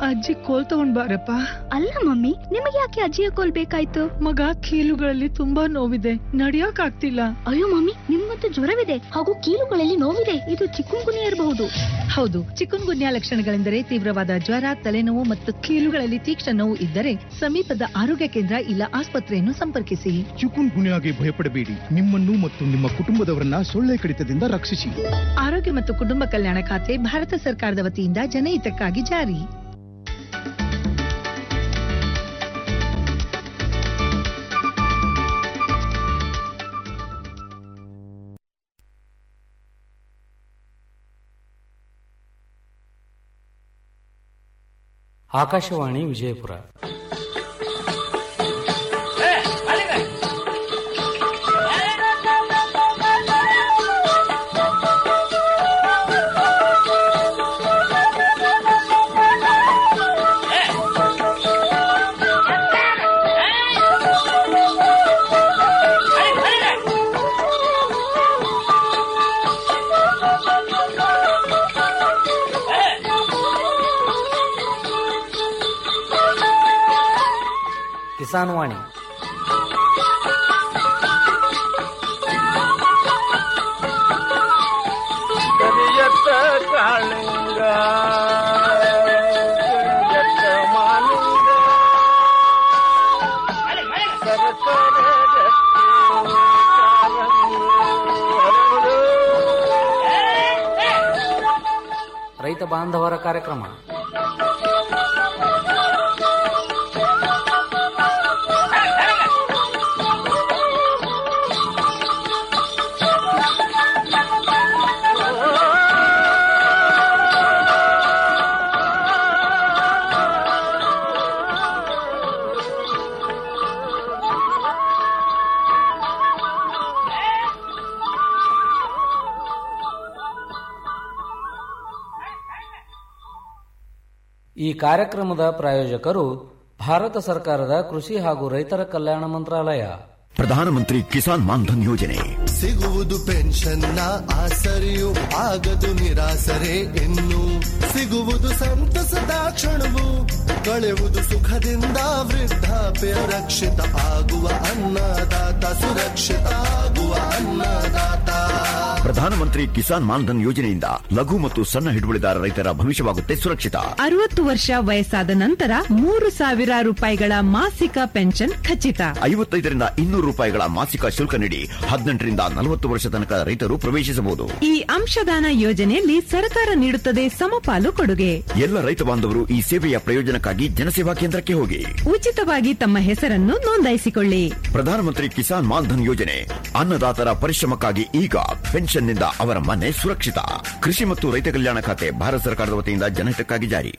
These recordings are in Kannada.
ಅಜ್ಜಿ ಕೋಲ್ ತಗೊಂಡ್ ಬಾರಪ್ಪ ಅಲ್ಲ ಮಮ್ಮಿ ನಿಮಗೆ ಯಾಕೆ ಅಜ್ಜಿಯ ಕೋಲ್ ಬೇಕಾಯ್ತು ಮಗ ಕೀಲುಗಳಲ್ಲಿ ತುಂಬಾ ನೋವಿದೆ ನಡಿಯಕ್ ಆಗ್ತಿಲ್ಲ ಅಯ್ಯೋ ಮಮ್ಮಿ ನಿಮ್ಗಂತೂ ಜ್ವರವಿದೆ ಹಾಗೂ ಕೀಲುಗಳಲ್ಲಿ ನೋವಿದೆ ಇದು ಚಿಕ್ಕುಂಗುನಿ ಇರಬಹುದು ಹೌದು ಚಿಕನ್ ಗುನ್ಯಾ ಲಕ್ಷಣಗಳೆಂದರೆ ತೀವ್ರವಾದ ಜ್ವರ ತಲೆನೋವು ಮತ್ತು ಕೀಲುಗಳಲ್ಲಿ ತೀಕ್ಷ್ಣ ನೋವು ಇದ್ದರೆ ಸಮೀಪದ ಆರೋಗ್ಯ ಕೇಂದ್ರ ಇಲ್ಲ ಆಸ್ಪತ್ರೆಯನ್ನು ಸಂಪರ್ಕಿಸಿ ಚಿಕುನ್ ಗುನ್ಯಾಗೆ ಭಯಪಡಬೇಡಿ ನಿಮ್ಮನ್ನು ಮತ್ತು ನಿಮ್ಮ ಕುಟುಂಬದವರನ್ನ ಸೊಳ್ಳೆ ಕಡಿತದಿಂದ ರಕ್ಷಿಸಿ ಆರೋಗ್ಯ ಮತ್ತು ಕುಟುಂಬ ಕಲ್ಯಾಣ ಖಾತೆ ಭಾರತ ಸರ್ಕಾರದ ವತಿಯಿಂದ ಜನಹಿತಕ್ಕಾಗಿ ಜಾರಿ ಆಕಾಶವಾಣಿ ವಿಜಯಪುರ ಕಿಸಾನ್ ವಾಣಿ ಕರಿಯತ್ತ ಕಾಳಿಂಗ ಕರಿಯತ್ತ ಮಾಲಿಂಗ ಸರಸರ ರತ್ನ ಕಾರಂಗಿ ಹರಡು. ರೈತ ಬಾಂಧವರ ಕಾರ್ಯಕ್ರಮ ಈ ಕಾರ್ಯಕ್ರಮದ ಪ್ರಾಯೋಜಕರು ಭಾರತ ಸರ್ಕಾರದ ಕೃಷಿ ಹಾಗೂ ರೈತರ ಕಲ್ಯಾಣ ಮಂತ್ರಾಲಯ ಪ್ರಧಾನಮಂತ್ರಿ ಕಿಸಾನ್ ಮಾನ್ಧನ್ ಯೋಜನೆ ಸಿಗುವುದು ಪೆನ್ಷನ್ನ ಆಸರೆಯು ಆಗದು ನಿರಾಸರೆ ಇನ್ನು ಸಿಗುವುದು ಸಂತಸದ ಕ್ಷಣವು ಕಳೆಯುವುದು ಸುಖದಿಂದ ವೃದ್ಧಾಪ್ಯ ರಕ್ಷಿತ ಆಗುವ ಅನ್ನದಾತ ಸುರಕ್ಷಿತ ಆಗುವ ಅನ್ನದಾತ ಪ್ರಧಾನಮಂತ್ರಿ ಕಿಸಾನ್ ಮಾನ್ಧನ್ ಯೋಜನೆಯಿಂದ ಲಘು ಮತ್ತು ಸಣ್ಣ ಹಿಡುವಳಿದಾರ ರೈತರ ಭವಿಷ್ಯವಾಗುತ್ತೆ ಸುರಕ್ಷಿತ ಅರವತ್ತು ವರ್ಷ ವಯಸ್ಸಾದ ನಂತರ ಮೂರು ಸಾವಿರ ರೂಪಾಯಿಗಳ ಮಾಸಿಕ ಪೆನ್ಷನ್ ಖಚಿತ ಐವತ್ತೈದರಿಂದ ಇನ್ನೂರು ರೂಪಾಯಿಗಳ ಮಾಸಿಕ ಶುಲ್ಕ ನೀಡಿ ಹದಿನೆಂಟರಿಂದ ನಲವತ್ತು ವರ್ಷ ತನಕ ರೈತರು ಪ್ರವೇಶಿಸಬಹುದು ಈ ಅಂಶದಾನ ಯೋಜನೆಯಲ್ಲಿ ಸರ್ಕಾರ ನೀಡುತ್ತದೆ ಸಮಪಾಲು ಕೊಡುಗೆ ಎಲ್ಲ ರೈತ ಬಾಂಧವರು ಈ ಸೇವೆಯ ಪ್ರಯೋಜನಕ್ಕಾಗಿ ಜನಸೇವಾ ಕೇಂದ್ರಕ್ಕೆ ಹೋಗಿ ಉಚಿತವಾಗಿ ತಮ್ಮ ಹೆಸರನ್ನು ನೋಂದಾಯಿಸಿಕೊಳ್ಳಿ ಪ್ರಧಾನಮಂತ್ರಿ ಕಿಸಾನ್ ಮಾನ್ಧನ್ ಯೋಜನೆ ಅನ್ನದಾತರ ಪರಿಶ್ರಮಕ್ಕಾಗಿ ಈಗ ಪೆನ್ಷನ್ನಿಂದ ಅವರ ಮನೆ ಸುರಕ್ಷಿತ ಕೃಷಿ ಮತ್ತು ರೈತ ಕಲ್ಯಾಣ ಖಾತೆ ಭಾರತ ಸರ್ಕಾರದ ವತಿಯಿಂದ ಜನಹಿತಕ್ಕಾಗಿ ಜಾರಿ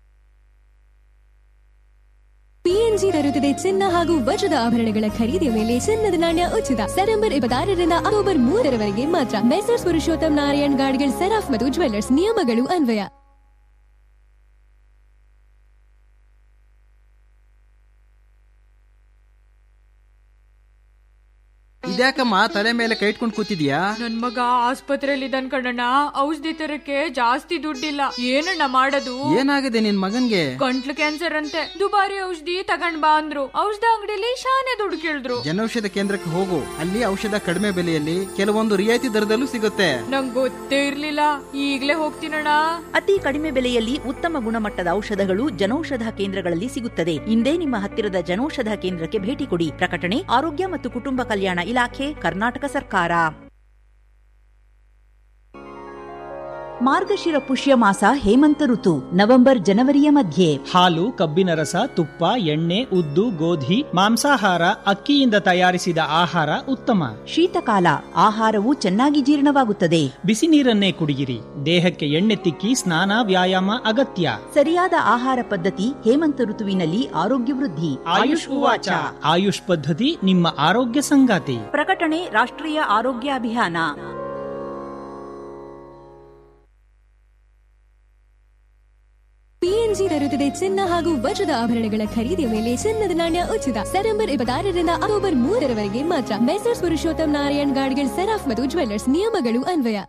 ಪಿಎನ್ಜಿ ತರುತ್ತದೆ ಚಿನ್ನ ಹಾಗೂ ವಜ್ರದ ಆಭರಣಗಳ ಖರೀದಿಯ ಮೇಲೆ ಚಿನ್ನದ ನಾಣ್ಯ ಉಚಿತ ಸೆಪ್ಟೆಂಬರ್ ಇಪ್ಪತ್ತಾರರಿಂದ ಅಕ್ಟೋಬರ್ ಮೂರರವರೆಗೆ ಮಾತ್ರ ಮೆಸರ್ಸ್ ಪುರುಷೋತ್ತಮ್ ನಾರಾಯಣ್ ಗಾಡ್ಗಿಲ್ ಸೆರಾಫ್ ಮತ್ತು ಜ್ವೆಲ್ಲರ್ಸ್ ನಿಯಮಗಳು ಅನ್ವಯ ಇದ್ಯಾಕಮ್ಮ ತಲೆ ಮೇಲೆ ಕೈ ಇಟ್ಕೊಂಡು ಕೂತಿದ್ಯಾ ನನ್ ಮಗ ಆಸ್ಪತ್ರೆಯಲ್ಲಿ ಇದ್ದಾನ್ ಕಣಣ್ಣ ಔಷಧಿ ತರಕ್ಕೆ ಜಾಸ್ತಿ ದುಡ್ಡಿಲ್ಲ ಏನಣ್ಣ ಮಾಡೋದು ಏನಾಗಿದೆ ನಿನ್ ಮಗನ್ಗೆ ಗಂಟ್ಲು ಕ್ಯಾನ್ಸರ್ ಅಂತೆ ದುಬಾರಿ ಔಷಧಿ ತಗೊಂಡ್ ಬಾ ಅಂದ್ರು ಔಷಧ ಅಂಗಡಿಲಿ ಶಾನೆ ದುಡ್ಡು ಕೇಳಿದ್ರು ಜನೌಷಧ ಕೇಂದ್ರಕ್ಕೆ ಹೋಗು ಅಲ್ಲಿ ಔಷಧ ಕಡಿಮೆ ಬೆಲೆಯಲ್ಲಿ ಕೆಲವೊಂದು ರಿಯಾಯಿತಿ ದರದಲ್ಲೂ ಸಿಗುತ್ತೆ ನಂಗ್ ಗೊತ್ತೇ ಇರ್ಲಿಲ್ಲ ಈಗ್ಲೇ ಹೋಗ್ತೀನಣ್ಣ ಅತಿ ಕಡಿಮೆ ಬೆಲೆಯಲ್ಲಿ ಉತ್ತಮ ಗುಣಮಟ್ಟದ ಔಷಧಗಳು ಜನೌಷಧ ಕೇಂದ್ರಗಳಲ್ಲಿ ಸಿಗುತ್ತದೆ ಇಂದೇ ನಿಮ್ಮ ಹತ್ತಿರದ ಜನೌಷಧ ಕೇಂದ್ರಕ್ಕೆ ಭೇಟಿ ಕೊಡಿ ಪ್ರಕಟಣೆ ಆರೋಗ್ಯ ಮತ್ತು ಕುಟುಂಬ ಕಲ್ಯಾಣ ಇಲಾಖೆ ಕರ್ನಾಟಕ ಸರ್ಕಾರ ಮಾರ್ಗಶಿರ ಪುಷ್ಯ ಮಾಸ ಹೇಮಂತ ಋತು ನವೆಂಬರ್ ಜನವರಿಯ ಮಧ್ಯೆ ಹಾಲು ಕಬ್ಬಿನ ರಸ ತುಪ್ಪ ಎಣ್ಣೆ ಉದ್ದು ಗೋಧಿ ಮಾಂಸಾಹಾರ ಅಕ್ಕಿಯಿಂದ ತಯಾರಿಸಿದ ಆಹಾರ ಉತ್ತಮ ಶೀತಕಾಲ ಆಹಾರವು ಚೆನ್ನಾಗಿ ಜೀರ್ಣವಾಗುತ್ತದೆ ಬಿಸಿ ನೀರನ್ನೇ ಕುಡಿಯಿರಿ ದೇಹಕ್ಕೆ ಎಣ್ಣೆ ತಿಕ್ಕಿ ಸ್ನಾನ ವ್ಯಾಯಾಮ ಅಗತ್ಯ ಸರಿಯಾದ ಆಹಾರ ಪದ್ಧತಿ ಹೇಮಂತ ಋತುವಿನಲ್ಲಿ ಆರೋಗ್ಯ ವೃದ್ಧಿ ಆಯುಷ್ ಉವಾಚ ಆಯುಷ್ ಪದ್ಧತಿ ನಿಮ್ಮ ಆರೋಗ್ಯ ಸಂಗಾತಿ ಪ್ರಕಟಣೆ ರಾಷ್ಟ್ರೀಯ ಆರೋಗ್ಯ ಅಭಿಯಾನ ಪಿಎನ್ಜಿ ತರುತ್ತದೆ ಚಿನ್ನ ಹಾಗೂ ವಜ್ರದ ಆಭರಣಗಳ ಖರೀದಿಯ ಮೇಲೆ ಚಿನ್ನದ ನಾಣ್ಯ ಉಚಿತ ಸೆಪ್ಟೆಂಬರ್ ಇಪ್ಪತ್ತಾರರಿಂದ ಅಕ್ಟೋಬರ್ ಮೂರರವರೆಗೆ ಮಾತ್ರ ಮೆಸರ್ಸ್ ಪುರುಷೋತ್ತಮ್ ನಾರಾಯಣ್ ಗಾಡ್ಗಿಲ್ ಸೆರಾಫ್ ಮತ್ತು ಜ್ವೆಲ್ಲರ್ಸ್ ನಿಯಮಗಳು ಅನ್ವಯ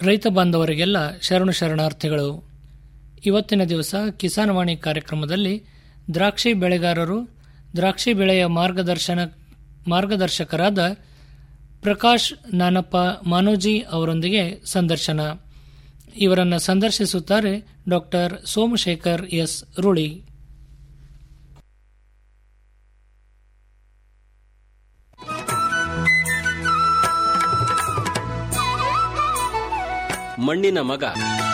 ರೈತ ಬಾಂಧವರಿಗೆಲ್ಲ ಶರಣು ಶರಣಾರ್ಥಿಗಳು ಇವತ್ತಿನ ದಿವಸ ಕಿಸಾನ್ವಾಣಿ ಕಾರ್ಯಕ್ರಮದಲ್ಲಿ ದ್ರಾಕ್ಷಿ ಬೆಳೆಗಾರರು ದ್ರಾಕ್ಷಿ ಬೆಳೆಯ ಮಾರ್ಗದರ್ಶನ ಮಾರ್ಗದರ್ಶಕರಾದ ಪ್ರಕಾಶ್ ನಾನಪ್ಪ ಮಾನೋಜಿ ಅವರೊಂದಿಗೆ ಸಂದರ್ಶನ ಇವರನ್ನು ಸಂದರ್ಶಿಸುತ್ತಾರೆ ಡಾಕ್ಟರ್ ಸೋಮಶೇಖರ್ ಎಸ್ ರುಳಿ ಮಣ್ಣಿನ ಮಗ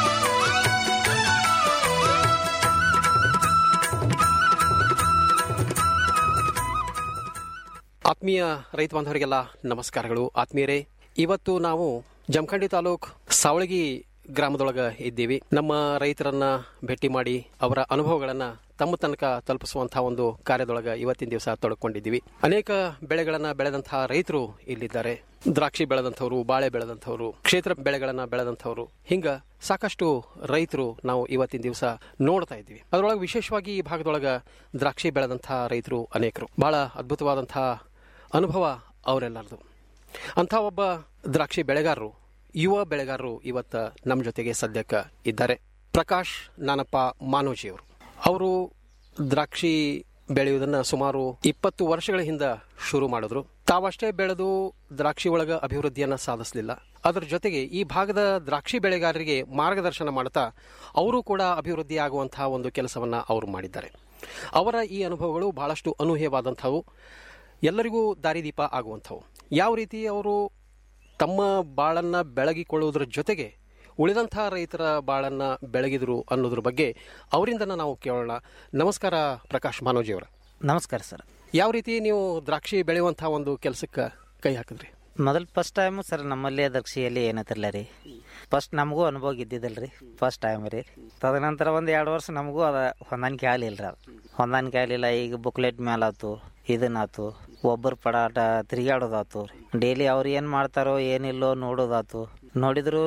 ಆತ್ಮೀಯ ರೈತ ಬಾಂಧವರಿಗೆಲ್ಲ ನಮಸ್ಕಾರಗಳು ಆತ್ಮೀಯರೇ ಇವತ್ತು ನಾವು ಜಮಖಂಡಿ ತಾಲೂಕ್ ಸಾವಳಗಿ ಗ್ರಾಮದೊಳಗ ಇದ್ದೀವಿ ನಮ್ಮ ರೈತರನ್ನ ಭೇಟಿ ಮಾಡಿ ಅವರ ಅನುಭವಗಳನ್ನ ತಮ್ಮ ತನಕ ತಲುಪಿಸುವಂತಹ ಒಂದು ಕಾರ್ಯದೊಳಗ ಇವತ್ತಿನ ದಿವಸ ತೊಡಕೊಂಡಿದ್ದೀವಿ ಅನೇಕ ಬೆಳೆಗಳನ್ನ ಬೆಳೆದಂತಹ ರೈತರು ಇಲ್ಲಿದ್ದಾರೆ ದ್ರಾಕ್ಷಿ ಬೆಳೆದಂಥವ್ರು ಬಾಳೆ ಬೆಳೆದಂಥವ್ರು ಕ್ಷೇತ್ರ ಬೆಳೆಗಳನ್ನ ಬೆಳೆದಂಥವ್ರು ಹಿಂಗ ಸಾಕಷ್ಟು ರೈತರು ನಾವು ಇವತ್ತಿನ ದಿವಸ ನೋಡ್ತಾ ಇದ್ದೀವಿ ಅದರೊಳಗೆ ವಿಶೇಷವಾಗಿ ಈ ಭಾಗದೊಳಗ ದ್ರಾಕ್ಷಿ ಬೆಳೆದಂತಹ ರೈತರು ಅನೇಕರು ಬಹಳ ಅದ್ಭುತವಾದಂತಹ ಅನುಭವ ಅವರೆಲ್ಲರದು ಅಂಥ ಒಬ್ಬ ದ್ರಾಕ್ಷಿ ಬೆಳೆಗಾರರು ಯುವ ಬೆಳೆಗಾರರು ಇವತ್ತ ನಮ್ಮ ಜೊತೆಗೆ ಸದ್ಯಕ್ಕೆ ಇದ್ದಾರೆ ಪ್ರಕಾಶ್ ನಾನಪ್ಪ ಮಾನೋಜಿಯವರು ಅವರು ದ್ರಾಕ್ಷಿ ಬೆಳೆಯುವುದನ್ನ ಸುಮಾರು ಇಪ್ಪತ್ತು ವರ್ಷಗಳ ಹಿಂದ ಶುರು ಮಾಡಿದ್ರು ತಾವಷ್ಟೇ ಬೆಳೆದು ದ್ರಾಕ್ಷಿ ಒಳಗ ಅಭಿವೃದ್ಧಿಯನ್ನ ಸಾಧಿಸಲಿಲ್ಲ ಅದರ ಜೊತೆಗೆ ಈ ಭಾಗದ ದ್ರಾಕ್ಷಿ ಬೆಳೆಗಾರರಿಗೆ ಮಾರ್ಗದರ್ಶನ ಮಾಡ್ತಾ ಅವರು ಕೂಡ ಅಭಿವೃದ್ಧಿ ಆಗುವಂತಹ ಒಂದು ಕೆಲಸವನ್ನ ಅವರು ಮಾಡಿದ್ದಾರೆ ಅವರ ಈ ಅನುಭವಗಳು ಬಹಳಷ್ಟು ಅನೂಹ್ಯವಾದಂಥವು ಎಲ್ಲರಿಗೂ ದಾರಿದೀಪ ಆಗುವಂಥವು ಯಾವ ರೀತಿ ಅವರು ತಮ್ಮ ಬಾಳನ್ನ ಬೆಳಗಿಕೊಳ್ಳುವುದರ ಜೊತೆಗೆ ಉಳಿದಂಥ ರೈತರ ಬಾಳನ್ನ ಬೆಳಗಿದ್ರು ಅನ್ನೋದ್ರ ಬಗ್ಗೆ ಅವರಿಂದ ನಾವು ಕೇಳೋಣ ನಮಸ್ಕಾರ ಪ್ರಕಾಶ್ ಮಾನೋಜಿ ಅವರ ನಮಸ್ಕಾರ ಸರ್ ಯಾವ ರೀತಿ ನೀವು ದ್ರಾಕ್ಷಿ ಬೆಳೆಯುವಂತಹ ಒಂದು ಕೆಲಸಕ್ಕೆ ಕೈ ಹಾಕಿದ್ರಿ ಮೊದಲು ಫಸ್ಟ್ ಟೈಮು ಸರ್ ನಮ್ಮಲ್ಲಿ ದಕ್ಷಿಯಲ್ಲಿ ಏನತ್ತಿರಲ್ಲ ರೀ ಫಸ್ಟ್ ನಮಗೂ ಅನುಭವ ಇದ್ದಿದ್ದಿಲ್ಲ ರೀ ಫಸ್ಟ್ ಟೈಮ್ ರೀ ತದನಂತರ ಒಂದು ಎರಡು ವರ್ಷ ನಮಗೂ ಅದ ಹೊಂದಾಣಿಕೆ ಆಗಲಿಲ್ಲ ರೀ ಅದು ಹೊಂದಾಣಿಕೆ ಆಗಲಿಲ್ಲ ಈಗ ಬುಕ್ಲೆಟ್ ಮೇಲಾತು ಇದನ್ನಾತು ಒಬ್ಬರು ಪಡಾಟ ತಿರುಗಾಡೋದಾತು ಡೈಲಿ ಅವ್ರು ಏನು ಮಾಡ್ತಾರೋ ಏನಿಲ್ಲೋ ನೋಡೋದಾತು ನೋಡಿದ್ರು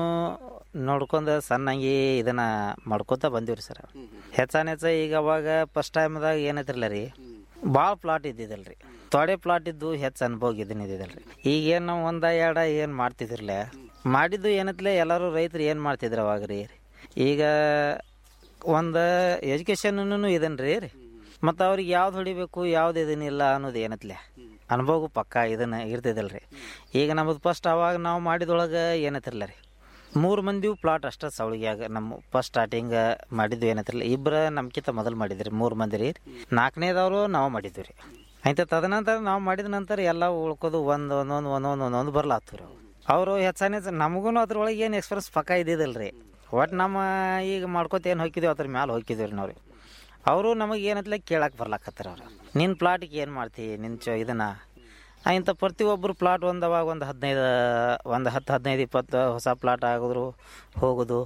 ನೋಡ್ಕೊಂಡು ಸಣ್ಣಂಗಿ ಇದನ್ನ ಮಾಡ್ಕೊತ ಬಂದಿವ್ರಿ ಸರ್ ಹೆಚ್ಚಾನ ಹೆಚ್ಚ ಈಗ ಅವಾಗ ಫಸ್ಟ್ ಟೈಮ್ದಾಗ ಏನೈತಿರಲ್ಲ ರೀ ಭಾಳ ಪ್ಲಾಟ್ ಇದ್ದಿದ್ದಲ್ರಿ ತೊಡೆ ಪ್ಲಾಟ್ ಇದ್ದು ಹೆಚ್ಚು ಅನುಭವ ಇದನ್ನ ಇದ್ದಿದ್ದಲ್ರಿ ಈಗ ಏನು ನಾವು ಒಂದ ಎರಡ ಏನು ಮಾಡ್ತಿದ್ರಲ್ಲ ಮಾಡಿದ್ದು ಏನತ್ಲೆ ಎಲ್ಲರೂ ರೈತರು ಏನು ಮಾಡ್ತಿದ್ರು ಅವಾಗ ರೀ ಈಗ ಒಂದು ಎಜುಕೇಷನ್ನು ಇದನ್ರಿ ರೀ ಮತ್ತು ಅವ್ರಿಗೆ ಯಾವ್ದು ಹೊಡಿಬೇಕು ಯಾವ್ದು ಇದನ್ನಿಲ್ಲ ಅನ್ನೋದು ಏನತ್ಲೆ ಅನುಭವ ಪಕ್ಕ ಇದನ್ನ ಇರ್ತಿದ್ದಲ್ರಿ ಈಗ ನಮ್ಮದು ಫಸ್ಟ್ ಅವಾಗ ನಾವು ಮಾಡಿದೊಳಗೆ ಏನತ್ತಿರಲ್ಲ ರೀ ಮೂರು ಮಂದಿವು ಪ್ಲಾಟ್ ಅಷ್ಟೇ ಸವಳಿಗ್ಯಾಗ ನಮ್ಮ ಫಸ್ಟ್ ಸ್ಟಾರ್ಟಿಂಗ್ ಮಾಡಿದ್ವಿ ಏನತ್ತಿರಲ್ಲ ಇಬ್ಬರ ನಮ್ಕಿಂತ ಮೊದಲು ಮಾಡಿದ್ರಿ ಮೂರು ಮಂದಿ ರೀ ನಾಲ್ಕನೇದವರು ನಾವು ಮಾಡಿದ್ವಿ ರೀ ಆಯ್ತು ತದನಂತರ ನಾವು ಮಾಡಿದ ನಂತರ ಎಲ್ಲ ಉಳ್ಕೋದು ಒಂದು ಒಂದೊಂದು ಒಂದೊಂದು ಒಂದೊಂದು ಬರ್ಲಾತ್ತು ರೀ ಅವರು ಹೆಚ್ಚಾನೆ ನಮಗೂ ಅದ್ರೊಳಗೆ ಏನು ಎಕ್ಸ್ಪೀರಿಯನ್ಸ್ ಪಕ್ಕ ಇದ್ದಿದ್ದಲ್ಲ ರೀ ಒಟ್ಟು ನಮ್ಮ ಈಗ ಮಾಡ್ಕೋತ ಏನು ಹೋಗಿದ್ದೀವಿ ಅದ್ರ ಮ್ಯಾಲೆ ಹೋಗಿದ್ದೀವಿ ರೀ ನಾವು ರೀ ಅವರು ನಮಗೆ ಏನತ್ಲೆ ಕೇಳಕ್ಕೆ ಬರ್ಲಾಕತ್ತಾರ ಅವ್ರು ನಿನ್ನ ಪ್ಲಾಟಿಗೆ ಏನು ಮಾಡ್ತೀವಿ ನಿನ್ನ ಚೊ ಇದನ್ನು ಇಂಥ ಪ್ರತಿಯೊಬ್ಬರು ಪ್ಲಾಟ್ ಒಂದು ಅವಾಗ ಒಂದು ಹದಿನೈದು ಒಂದು ಹತ್ತು ಹದಿನೈದು ಇಪ್ಪತ್ತು ಹೊಸ ಪ್ಲಾಟ್ ಆಗಿದ್ರು ಹೋಗೋದು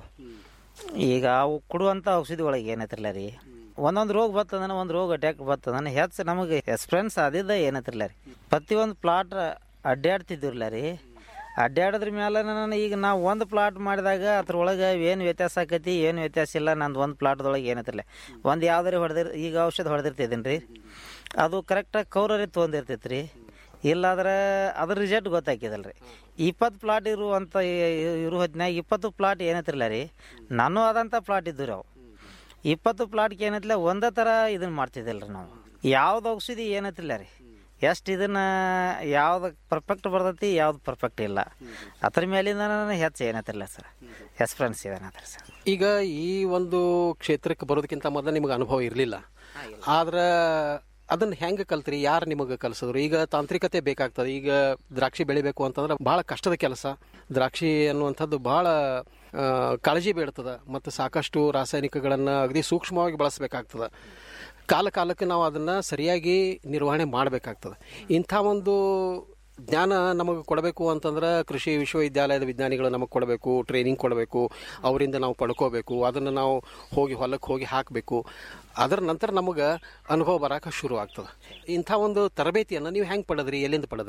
ಈಗ ಅವು ಕೊಡುವಂಥ ಔಷಧಿ ಒಳಗೆ ಏನೈತಿರಲ್ಲ ರೀ ಒಂದೊಂದು ರೋಗ ಬರ್ತದನ ಒಂದು ರೋಗ ಅಟ್ಯಾಕ್ ಬರ್ತದನ ಹೆಚ್ಚು ನಮಗೆ ಎಕ್ಸ್ಪೀರಿಯನ್ಸ್ ಅದಿದ್ದ ಏನೈತಿರಲ್ಲ ರೀ ಪ್ರತಿಯೊಂದು ಪ್ಲಾಟ್ ಅಡ್ಡಾಡ್ತಿದ್ದಿರಲ್ಲ ರೀ ಅಡ್ಡಾಡೋದ್ರ ಮೇಲೆ ನಾನು ಈಗ ನಾವು ಒಂದು ಪ್ಲಾಟ್ ಮಾಡಿದಾಗ ಅದ್ರೊಳಗೆ ಏನು ವ್ಯತ್ಯಾಸ ಆಕೈತಿ ಏನು ವ್ಯತ್ಯಾಸ ಇಲ್ಲ ನಂದು ಒಂದು ಪ್ಲಾಟ್ದೊಳಗೆ ಏನೈತಿರಲ್ಲ ಒಂದು ಯಾವ್ದಾರು ಹೊಡೆದಿರ್ ಈಗ ಔಷಧ ಹೊಡೆದಿರ್ತಿದ್ದೀನಿ ರೀ ಅದು ಕರೆಕ್ಟಾಗಿ ಕೌರರಿ ತೊಗೊಂಡಿರ್ತೈತೆ ರೀ ಇಲ್ಲಾದ್ರೆ ಅದ್ರ ರಿಸಲ್ಟ್ ಗೊತ್ತಾಕಿದಲ್ಲ ರೀ ಇಪ್ಪತ್ತು ಪ್ಲಾಟ್ ಇರುವಂಥ ಇರು ಹೊತ್ತಿನಾಗ ಇಪ್ಪತ್ತು ಪ್ಲಾಟ್ ಏನೈತಿರಲ್ಲ ರೀ ನಾನು ಆದಂಥ ಪ್ಲಾಟ್ ಇದ್ದು ರೀ ಅವು ಇಪ್ಪತ್ತು ಪ್ಲಾಟ್ಗೆ ಏನೈತಿಲ್ಲ ಒಂದೇ ಥರ ಇದನ್ನು ಮಾಡ್ತಿದ್ದಿಲ್ಲ ರೀ ನಾವು ಯಾವ್ದು ಔಷಧಿ ಏನೈತಿಲ್ಲ ರೀ ಎಷ್ಟು ಇದನ್ನ ಯಾವ್ದು ಪರ್ಫೆಕ್ಟ್ ಬರ್ತೈತಿ ಯಾವ್ದು ಪರ್ಫೆಕ್ಟ್ ಇಲ್ಲ ಅದ್ರ ಮೇಲಿಂದ ನಾನು ಹೆಚ್ಚು ಏನೈತಿಲ್ಲ ಸರ್ ಎಕ್ಸ್ಪೀರಿಯನ್ಸ್ ಇದೆ ಸರ್ ಈಗ ಈ ಒಂದು ಕ್ಷೇತ್ರಕ್ಕೆ ಬರೋದಕ್ಕಿಂತ ಮೊದಲು ನಿಮಗೆ ಅನುಭವ ಇರಲಿಲ್ಲ ಆದ್ರೆ ಅದನ್ನ ಹೆಂಗೆ ಕಲ್ತ್ರಿ ಯಾರು ನಿಮಗೆ ಕಲಿಸಿದ್ರು ಈಗ ತಾಂತ್ರಿಕತೆ ಬೇಕಾಗ್ತದೆ ಈಗ ದ್ರಾಕ್ಷಿ ಬೆಳಿಬೇಕು ಅಂತಂದ್ರೆ ಬಹಳ ಕಷ್ಟದ ಕೆಲಸ ದ್ರಾಕ್ಷಿ ಅನ್ನುವಂಥದ್ದು ಬಹಳ ಆ, ಕಾಳಜಿ ಬೇಡ್ತದ ಮತ್ತು ಸಾಕಷ್ಟು ರಾಸಾಯನಿಕಗಳನ್ನು ಅಗದಿ ಸೂಕ್ಷ್ಮವಾಗಿ ಬಳಸಬೇಕಾಗ್ತದೆ ಕಾಲ ಕಾಲಕ್ಕೆ ನಾವು ಅದನ್ನು ಸರಿಯಾಗಿ ನಿರ್ವಹಣೆ ಮಾಡಬೇಕಾಗ್ತದೆ ಇಂಥ ಒಂದು ಜ್ಞಾನ ನಮಗೆ ಕೊಡಬೇಕು ಅಂತಂದ್ರೆ ಕೃಷಿ ವಿಶ್ವವಿದ್ಯಾಲಯದ ವಿಜ್ಞಾನಿಗಳು ನಮಗೆ ಕೊಡಬೇಕು ಟ್ರೈನಿಂಗ್ ಕೊಡಬೇಕು ಅವರಿಂದ ನಾವು ಪಡ್ಕೋಬೇಕು ಅದನ್ನು ನಾವು ಹೋಗಿ ಹೊಲಕ್ಕೆ ಹೋಗಿ ಹಾಕಬೇಕು ಅದರ ನಂತರ ನಮಗೆ ಅನುಭವ ಬರಕ್ಕೆ ಶುರು ಆಗ್ತದೆ ಇಂಥ ಒಂದು ತರಬೇತಿಯನ್ನು ನೀವು ಹೆಂಗೆ ಪಡೆದ್ರಿ ಎಲ್ಲಿಂದ ಪಡೆದ್ರಿ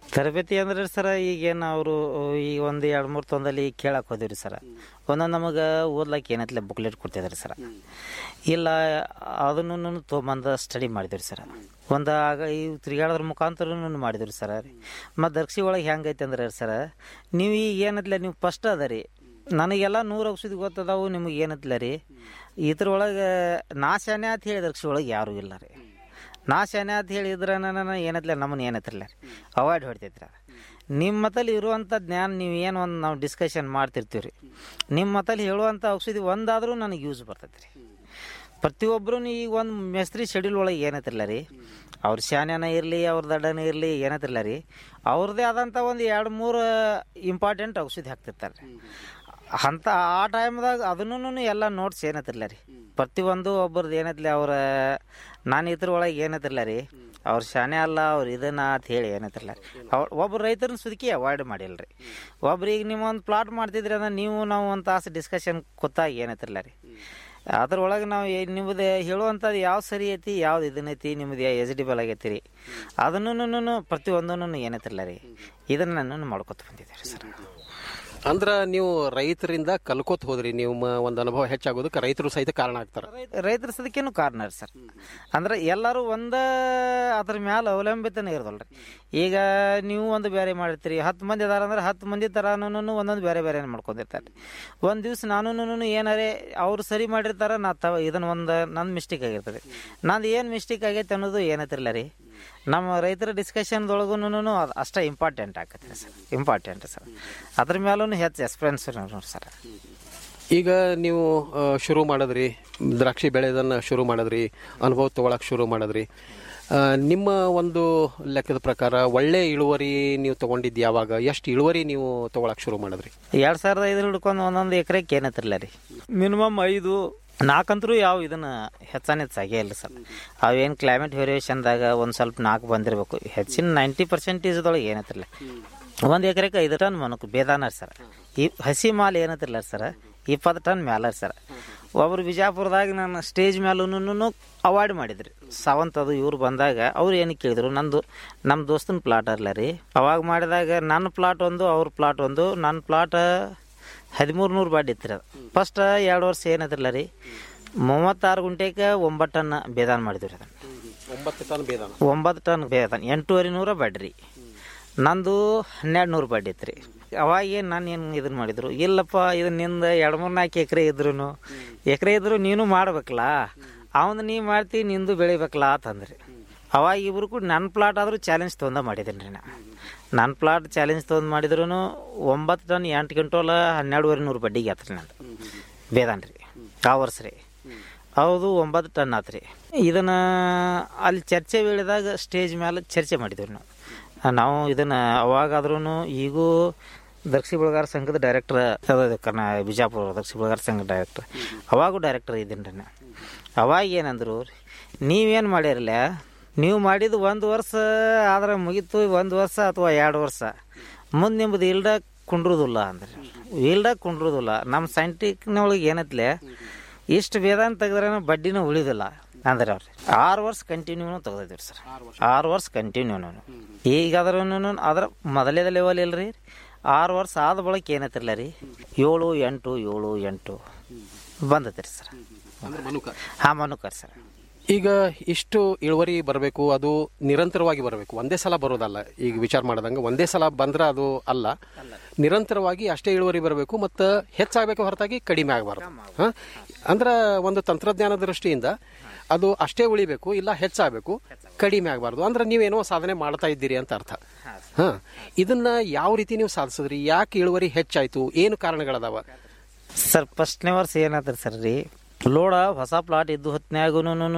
ತರಬೇತಿ ಅಂದ್ರೆ ಸರ ಈಗೇನು ಅವರು ಈಗ ಒಂದು ಎರಡು ಮೂರು ತೊಂದಲ್ಲಿ ಕೇಳಕ್ಕೆ ಹೋದಿವ್ರಿ ಸರ ಒಂದೊಂದು ನಮಗೆ ಓದ್ಲಕ್ಕೆ ಏನೈತಿಲ್ಲ ಬುಕ್ಲೆಟ್ ಕೊಡ್ತಿದ್ರಿ ಸರ ಇಲ್ಲ ಅದನ್ನು ತೊಗೊಂಬಂದು ಸ್ಟಡಿ ಮಾಡಿದ್ರಿ ಸರ ಒಂದು ಆಗ ಈ ತಿರುಗಾಡೋದ್ರ ಮುಖಾಂತರ ಮಾಡಿದ್ರಿ ಸರ ಮತ್ತು ದರ್ಶಿ ಒಳಗೆ ಹೆಂಗೈತೆ ಅಂದ್ರೆ ಸರ ನೀವು ಈಗ ಏನೈತಿಲ್ಲ ನೀವು ಫಸ್ಟ್ ಅದ ರೀ ನನಗೆಲ್ಲ ನೂರು ಔಷಧಿ ಗೊತ್ತದಾವು ನಿಮಗೆ ಏನೈತಿಲ್ಲ ರೀ ಇದ್ರೊಳಗೆ ನಾ ಶಾನೆ ಅಂತ ಹೇಳಿ ದರ್ಶಿ ಒಳಗೆ ಯಾರೂ ಇಲ್ಲ ರೀ ನಾ ಶಾನೆ ಅಂತ ಹೇಳಿದ್ರೆ ನಾನು ಏನೈತಿಲ್ಲ ನಮ್ಮನ್ನ ಏನೈತಿಲ್ಲ ರೀ ಅವಾಯ್ಡ್ ಹೊಡ್ತೈತ್ರಿ ನಿಮ್ಮ ಮತಲ್ಲಿ ಇರುವಂಥ ಜ್ಞಾನ ನೀವು ಏನು ಒಂದು ನಾವು ಡಿಸ್ಕಷನ್ ಮಾಡ್ತಿರ್ತೀವಿ ರೀ ನಿಮ್ಮ ಮತಲ್ಲಿ ಹೇಳುವಂಥ ಔಷಧಿ ಒಂದಾದರೂ ನನಗೆ ಯೂಸ್ ಬರ್ತೈತೆ ರೀ ಪ್ರತಿಯೊಬ್ಬರು ಈಗ ಒಂದು ಮೆಸ್ತ್ರಿ ಶೆಡ್ಯೂಲ್ ಒಳಗೆ ಏನೈತಿಲ್ಲ ರೀ ಅವ್ರ ಶಾನ್ಯನ ಇರಲಿ ಅವ್ರ ದಡ್ಡನ ಇರಲಿ ಏನೈತಿಲ್ಲ ರೀ ಅವ್ರದ್ದೇ ಆದಂಥ ಒಂದು ಎರಡು ಮೂರು ಇಂಪಾರ್ಟೆಂಟ್ ಔಷಧಿ ಹಾಕ್ತಿರ್ತಾರೆ ರೀ ಅಂಥ ಆ ಟೈಮ್ದಾಗ ಅದನ್ನು ಎಲ್ಲ ನೋಟ್ಸ್ ಏನೈತಿಲ್ಲ ರೀ ಪ್ರತಿಯೊಂದು ಒಬ್ಬರದ್ದು ಏನೈತಿಲ್ಲ ಅವ್ರ ನಾನು ಇದ್ರ ಒಳಗೆ ಏನೈತಿಲ್ಲ ರೀ ಅವ್ರ ಶಾನೆ ಅಲ್ಲ ಅವ್ರು ಇದನ್ನ ಅಂತ ಹೇಳಿ ಏನೈತಿಲ್ಲ ರೀ ಅವ್ರು ಒಬ್ಬರು ರೈತರನ್ನ ಸುದಕಿ ಅವಾಯ್ಡ್ ಮಾಡಿಲ್ಲ ರೀ ಒಬ್ರಿಗೆ ನೀವು ಒಂದು ಪ್ಲಾಟ್ ಮಾಡ್ತಿದ್ರಿ ಅಂದ್ರೆ ನೀವು ನಾವು ಒಂದು ತಾಸು ಡಿಸ್ಕಷನ್ ಕೂತಾಗ ಏನೈತಿಲ್ಲ ರೀ ಅದ್ರೊಳಗೆ ನಾವು ಏ- ನಿಮ್ಮದು ಹೇಳುವಂಥದ್ದು ಯಾವ ಸರಿ ಐತಿ ಯಾವ್ದು ಇದನ್ನೈತಿ ನಿಮ್ಮದು ಎಜಿಟೇಬಲ್ ಆಗೈತಿ ರೀ ಅದನ್ನು ಪ್ರತಿಯೊಂದನ್ನು ಏನೈತಿಲ್ಲ ರೀ ಇದನ್ನು ನಾನು ಮಾಡ್ಕೊತ ಬಂದಿದ್ದೆ ರೀ ಸರ್ ಅಂದ್ರ ನೀವು ರೈತರಿಂದ ಕಲ್ಕೋತ್ ಹೋದ್ರಿ ನಿಮ್ಮ ಒಂದು ಅನುಭವ ಹೆಚ್ಚಾಗೋದಕ್ಕೆ ರೈತರು ಸಹಿತ ಕಾರಣ ಆಗ್ತಾರ ರೈತರ ಸದಕ್ಕೇನು ಕಾರಣ ರೀ ಸರ್ ಅಂದ್ರೆ ಎಲ್ಲರೂ ಒಂದ ಅದ್ರ ಮ್ಯಾಲ ಅವಲಂಬಿತನೇ ಇರೋದಲ್ರಿ ಈಗ ನೀವು ಒಂದು ಬೇರೆ ಮಾಡಿರ್ತೀರಿ ಹತ್ತು ಮಂದಿ ಅದಾರ ಅಂದ್ರೆ ಹತ್ತು ಮಂದಿ ಥರನೂ ಒಂದೊಂದು ಬೇರೆ ಬೇರೆ ಮಾಡ್ಕೊಂಡಿರ್ತಾರೆ ಒಂದು ದಿವ್ಸ ನಾನು ಏನಾರೇ ಅವ್ರು ಸರಿ ಮಾಡಿರ್ತಾರ ನಾ ತವ ಇದನ್ನ ಒಂದು ನನ್ನ ಮಿಸ್ಟೇಕ್ ಆಗಿರ್ತದೆ ನಂದು ಏನು ಮಿಸ್ಟೇಕ್ ಆಗೈತೆ ಅನ್ನೋದು ಏನತ್ತಿರಲ್ಲ ರೀ ನಮ್ಮ ರೈತರ ಡಿಸ್ಕಷನ್ದೊಳಗೂ ಅದು ಅಷ್ಟೇ ಇಂಪಾರ್ಟೆಂಟ್ ಆಗತ್ತೆ ಸರ್ ಇಂಪಾರ್ಟೆಂಟ್ ಸರ್ ಅದ್ರ ಮೇಲೂ ಹೆಚ್ಚು ಎಕ್ಸ್ಪೀರಿಯನ್ಸ್ ನೋಡಿ ಸರ್ ಈಗ ನೀವು ಆ, ಶುರು ಮಾಡಿದ್ರಿ ದ್ರಾಕ್ಷಿ ಬೆಳೆದನ್ನ ಶುರು ಮಾಡಿದ್ರಿ ಅನುಭವ ತಗೊಳಕ್ ಶುರು ಮಾಡಿದ್ರಿ ಆ, ನಿಮ್ಮ ಒಂದು ಲೆಕ್ಕದ ಪ್ರಕಾರ ಒಳ್ಳೆ ಇಳುವರಿ ನೀವು ತಗೊಂಡಿದ್ದು ಯಾವಾಗ ಎಷ್ಟು ಇಳುವರಿ ನೀವು ತಗೊಳಕ್ ಶುರು ಮಾಡಿದ್ರಿ ಎರಡು ಸಾವಿರದ ಐದು ಹಿಡ್ಕೊಂಡು ಒಂದೊಂದು ಎಕರೆಗೆ ಏನತ್ತಿರಲ್ಲ ರೀ ಮಿನಿಮಮ್ ಐದು ನಾಲ್ಕಂತರೂ ಯಾವ ಇದನ್ನ ಹೆಚ್ಚಾನ ಹೆಚ್ಚಾಗೇ ಇಲ್ಲ ಸರ್ ಅವೇನು ಕ್ಲೈಮೇಟ್ ವೇರಿಯೇಷನ್ದಾಗ ಒಂದು ಸ್ವಲ್ಪ ನಾಲ್ಕು ಬಂದಿರಬೇಕು ಹೆಚ್ಚಿನ ನೈಂಟಿ ಪರ್ಸೆಂಟೇಜ್ದೊಳಗೆ ಏನತ್ತಿರಲ್ಲ ಒಂದು ಎಕರೆಗೆ ಐದು ಟನ್ ಮನಕ್ಕೆ ಬೇದಾನ ಸರ್ ಈ ಹಸಿ ಮಾಲ್ ಏನತ್ತಿರಲ್ಲ ಸರ್ ಇಪ್ಪತ್ತು ಟನ್ ಮ್ಯಾಲ ಸರ್ ಒಬ್ರು ಬಿಜಾಪುರದಾಗ ನಾನು ಸ್ಟೇಜ್ ಮೇಲೂ ಅವಾಯ್ಡ್ ಮಾಡಿದ್ರಿ ಸಾವಂತ್ ಅದು ಇವ್ರು ಬಂದಾಗ ಅವ್ರು ಏನು ಕೇಳಿದ್ರು ನಂದು ನಮ್ಮ ದೋಸ್ತನ ಪ್ಲಾಟ್ ಅಲ್ಲ ರೀ ಅವಾಗ ಮಾಡಿದಾಗ ನನ್ನ ಪ್ಲಾಟ್ ಒಂದು ಅವ್ರ ಪ್ಲಾಟ್ ಒಂದು ನನ್ನ ಪ್ಲಾಟ್ ಹದಿಮೂರು ನೂರು ಬಾಡಿ ಇತ್ತು ಅದು ಫಸ್ಟ್ ಎರಡು ವರ್ಷ ಏನೈತಿರಲ್ಲ ರೀ ಮೂವತ್ತಾರು ಗುಂಟೆಗೆ ಒಂಬತ್ತು ಟನ್ ಬೇದಾನ ಮಾಡಿದ್ವಿ ರೀ ಅದನ್ನು ಒಂಬತ್ತು ಟನ್ ಬೇದಾನ ಒಂಬತ್ತು ಟನ್ ಬೇದಾನ ಎಂಟೂವರೆ ನೂರ ಬಡ್ರಿ ನಂದು ಹನ್ನೆರಡು ನೂರು ಬಡ್ಡಿ ಇತ್ತು ರೀ ಅವಾಗ ಏನು ನಾನು ಏನು ಇದನ್ನ ಮಾಡಿದ್ರು ಇಲ್ಲಪ್ಪ ಇದು ನಿಂದ ಎರಡು ಮೂರು ನಾಲ್ಕು ಎಕರೆ ಇದ್ರು ಎಕರೆ ಇದ್ರು ನೀನು ಮಾಡ್ಬೇಕಲ್ಲ ಅವನು ನೀ ಮಾಡ್ತಿ ನಿಂದು ಬೆಳಿಬೇಕಲ್ಲ ಅಂತಂದ್ರಿ ಅವಾಗ ಇಬ್ರು ಕೂಡ ನನ್ನ ಪ್ಲಾಟ್ ಆದರೂ ಚಾಲೆಂಜ್ ತೊಂದ ಮಾಡಿದ್ದೀನಿ ರೀ ನಾ ನನ್ನ ಪ್ಲಾಟ್ ಚಾಲೆಂಜ್ ತೊಂದು ಮಾಡಿದ್ರು ಒಂಬತ್ತು ಟನ್ ಎಂಟು ಕ್ವಿಂಟೋಲ ಹನ್ನೆರಡುವರೆ ನೂರು ಬಡ್ಡಿಗೆ ಆತ್ರಿ ನಂದು ಬೇದಾನ್ ರೀ ಆ ವರ್ಷ ರೀ ಹೌದು ಒಂಬತ್ತು ಟನ್ ಆತ್ರಿ ಇದನ್ನ ಅಲ್ಲಿ ಚರ್ಚೆ ವೇಳೆದಾಗ ಸ್ಟೇಜ್ ಮೇಲೆ ಚರ್ಚೆ ಮಾಡಿದ್ವಿ ನಾವು ನಾವು ಇದನ್ನ ಅವಾಗಾದ್ರೂ ಈಗೂ ದಕ್ಷಿಣ ಬೆಳಗಾರ ಸಂಘದ ಡೈರೆಕ್ಟರ್ ಕರ್ನಾ ಬಿಜಾಪುರ ದಕ್ಷಿಣ ಬೆಳಗಾರ ಸಂಘ ಡೈರೆಕ್ಟರ್ ಅವಾಗೂ ಡೈರೆಕ್ಟರ್ ಇದ್ದೀನಿ ರೀ ನಾ ಅವಾಗ ಏನಂದ್ರು ನೀವೇನು ಮಾಡಿರಲ್ಲ ನೀವು ಮಾಡಿದ್ದು ಒಂದು ವರ್ಷ ಆದ್ರೆ ಮುಗೀತು ಒಂದು ವರ್ಷ ಅಥವಾ ಎರಡು ವರ್ಷ ಮುಂದೆ ನಿಮ್ಮದು ಇಲ್ದ ಕುಂಡ್ರುದಿಲ್ಲ ಅಂದ್ರೆ ಇಲ್ದ ಕುಂಡ್ರುದಿಲ್ಲ ನಮ್ಮ ಸೈಂಟಿಕ್ನೊಳಗೆ ಏನತ್ಲೆ ಇಷ್ಟು ಬೇದಾನ್ ತೆಗೆದ್ರೆ ಬಡ್ಡಿನೂ ಉಳಿದಿಲ್ಲ ಅಂದ್ರೆ ಅವ್ರಿ ಆರು ವರ್ಷ ಕಂಟಿನ್ಯೂನು ತೆಗ್ದಿದ್ವಿ ಸರ್ ಆರು ವರ್ಷ ಕಂಟಿನ್ಯೂನು ಈಗ ಅದ್ರ ಅದ್ರ ಮೊದಲೇದ ಲೆವೆಲ್ ಇಲ್ರಿ ಆರು ವರ್ಷ ಆದ ಬಳಿಕ ಏನತ್ತಿರಲ್ಲ ರೀ ಏಳು ಎಂಟು ಏಳು ಎಂಟು ಬಂದೈತೆ ರೀ ಸರ್ ಹಾಂ ಮನುಕರ್ ಸರ್ ಈಗ ಇಷ್ಟು ಇಳುವರಿ ಬರಬೇಕು ಅದು ನಿರಂತರವಾಗಿ ಬರಬೇಕು ಒಂದೇ ಸಲ ಬರೋದಲ್ಲ ಈಗ ವಿಚಾರ ಮಾಡ್ದಂಗೆ ಒಂದೇ ಸಲ ಬಂದ್ರೆ ಅದು ಅಲ್ಲ ನಿರಂತರವಾಗಿ ಅಷ್ಟೇ ಇಳುವರಿ ಬರಬೇಕು ಮತ್ತು ಹೆಚ್ಚಾಗಬೇಕು ಹೊರತಾಗಿ ಕಡಿಮೆ ಆಗಬಾರ್ದು ಹಾಂ ಅಂದ್ರೆ ಒಂದು ತಂತ್ರಜ್ಞಾನ ದೃಷ್ಟಿಯಿಂದ ಅದು ಅಷ್ಟೇ ಉಳಿಬೇಕು ಇಲ್ಲ ಹೆಚ್ಚಾಗಬೇಕು ಕಡಿಮೆ ಆಗಬಾರ್ದು ಅಂದ್ರೆ ನೀವೇನೋ ಸಾಧನೆ ಮಾಡ್ತಾ ಇದ್ದೀರಿ ಅಂತ ಅರ್ಥ ಹಾಂ ಇದನ್ನ ಯಾವ ರೀತಿ ನೀವು ಸಾಧಿಸಿದ್ರಿ ಯಾಕೆ ಇಳುವರಿ ಹೆಚ್ಚಾಯ್ತು ಏನು ಕಾರಣಗಳದಾವ ಸರ್ ಫಸ್ಟ್ನೇ ವರ್ಷ ಏನಾದ್ರಿ ಸರ್ ರೀ ಲೋಡ ಹೊಸ ಪ್ಲಾಟ್ ಇದ್ದು ಹೊತ್ನ್ಯಾಗೂ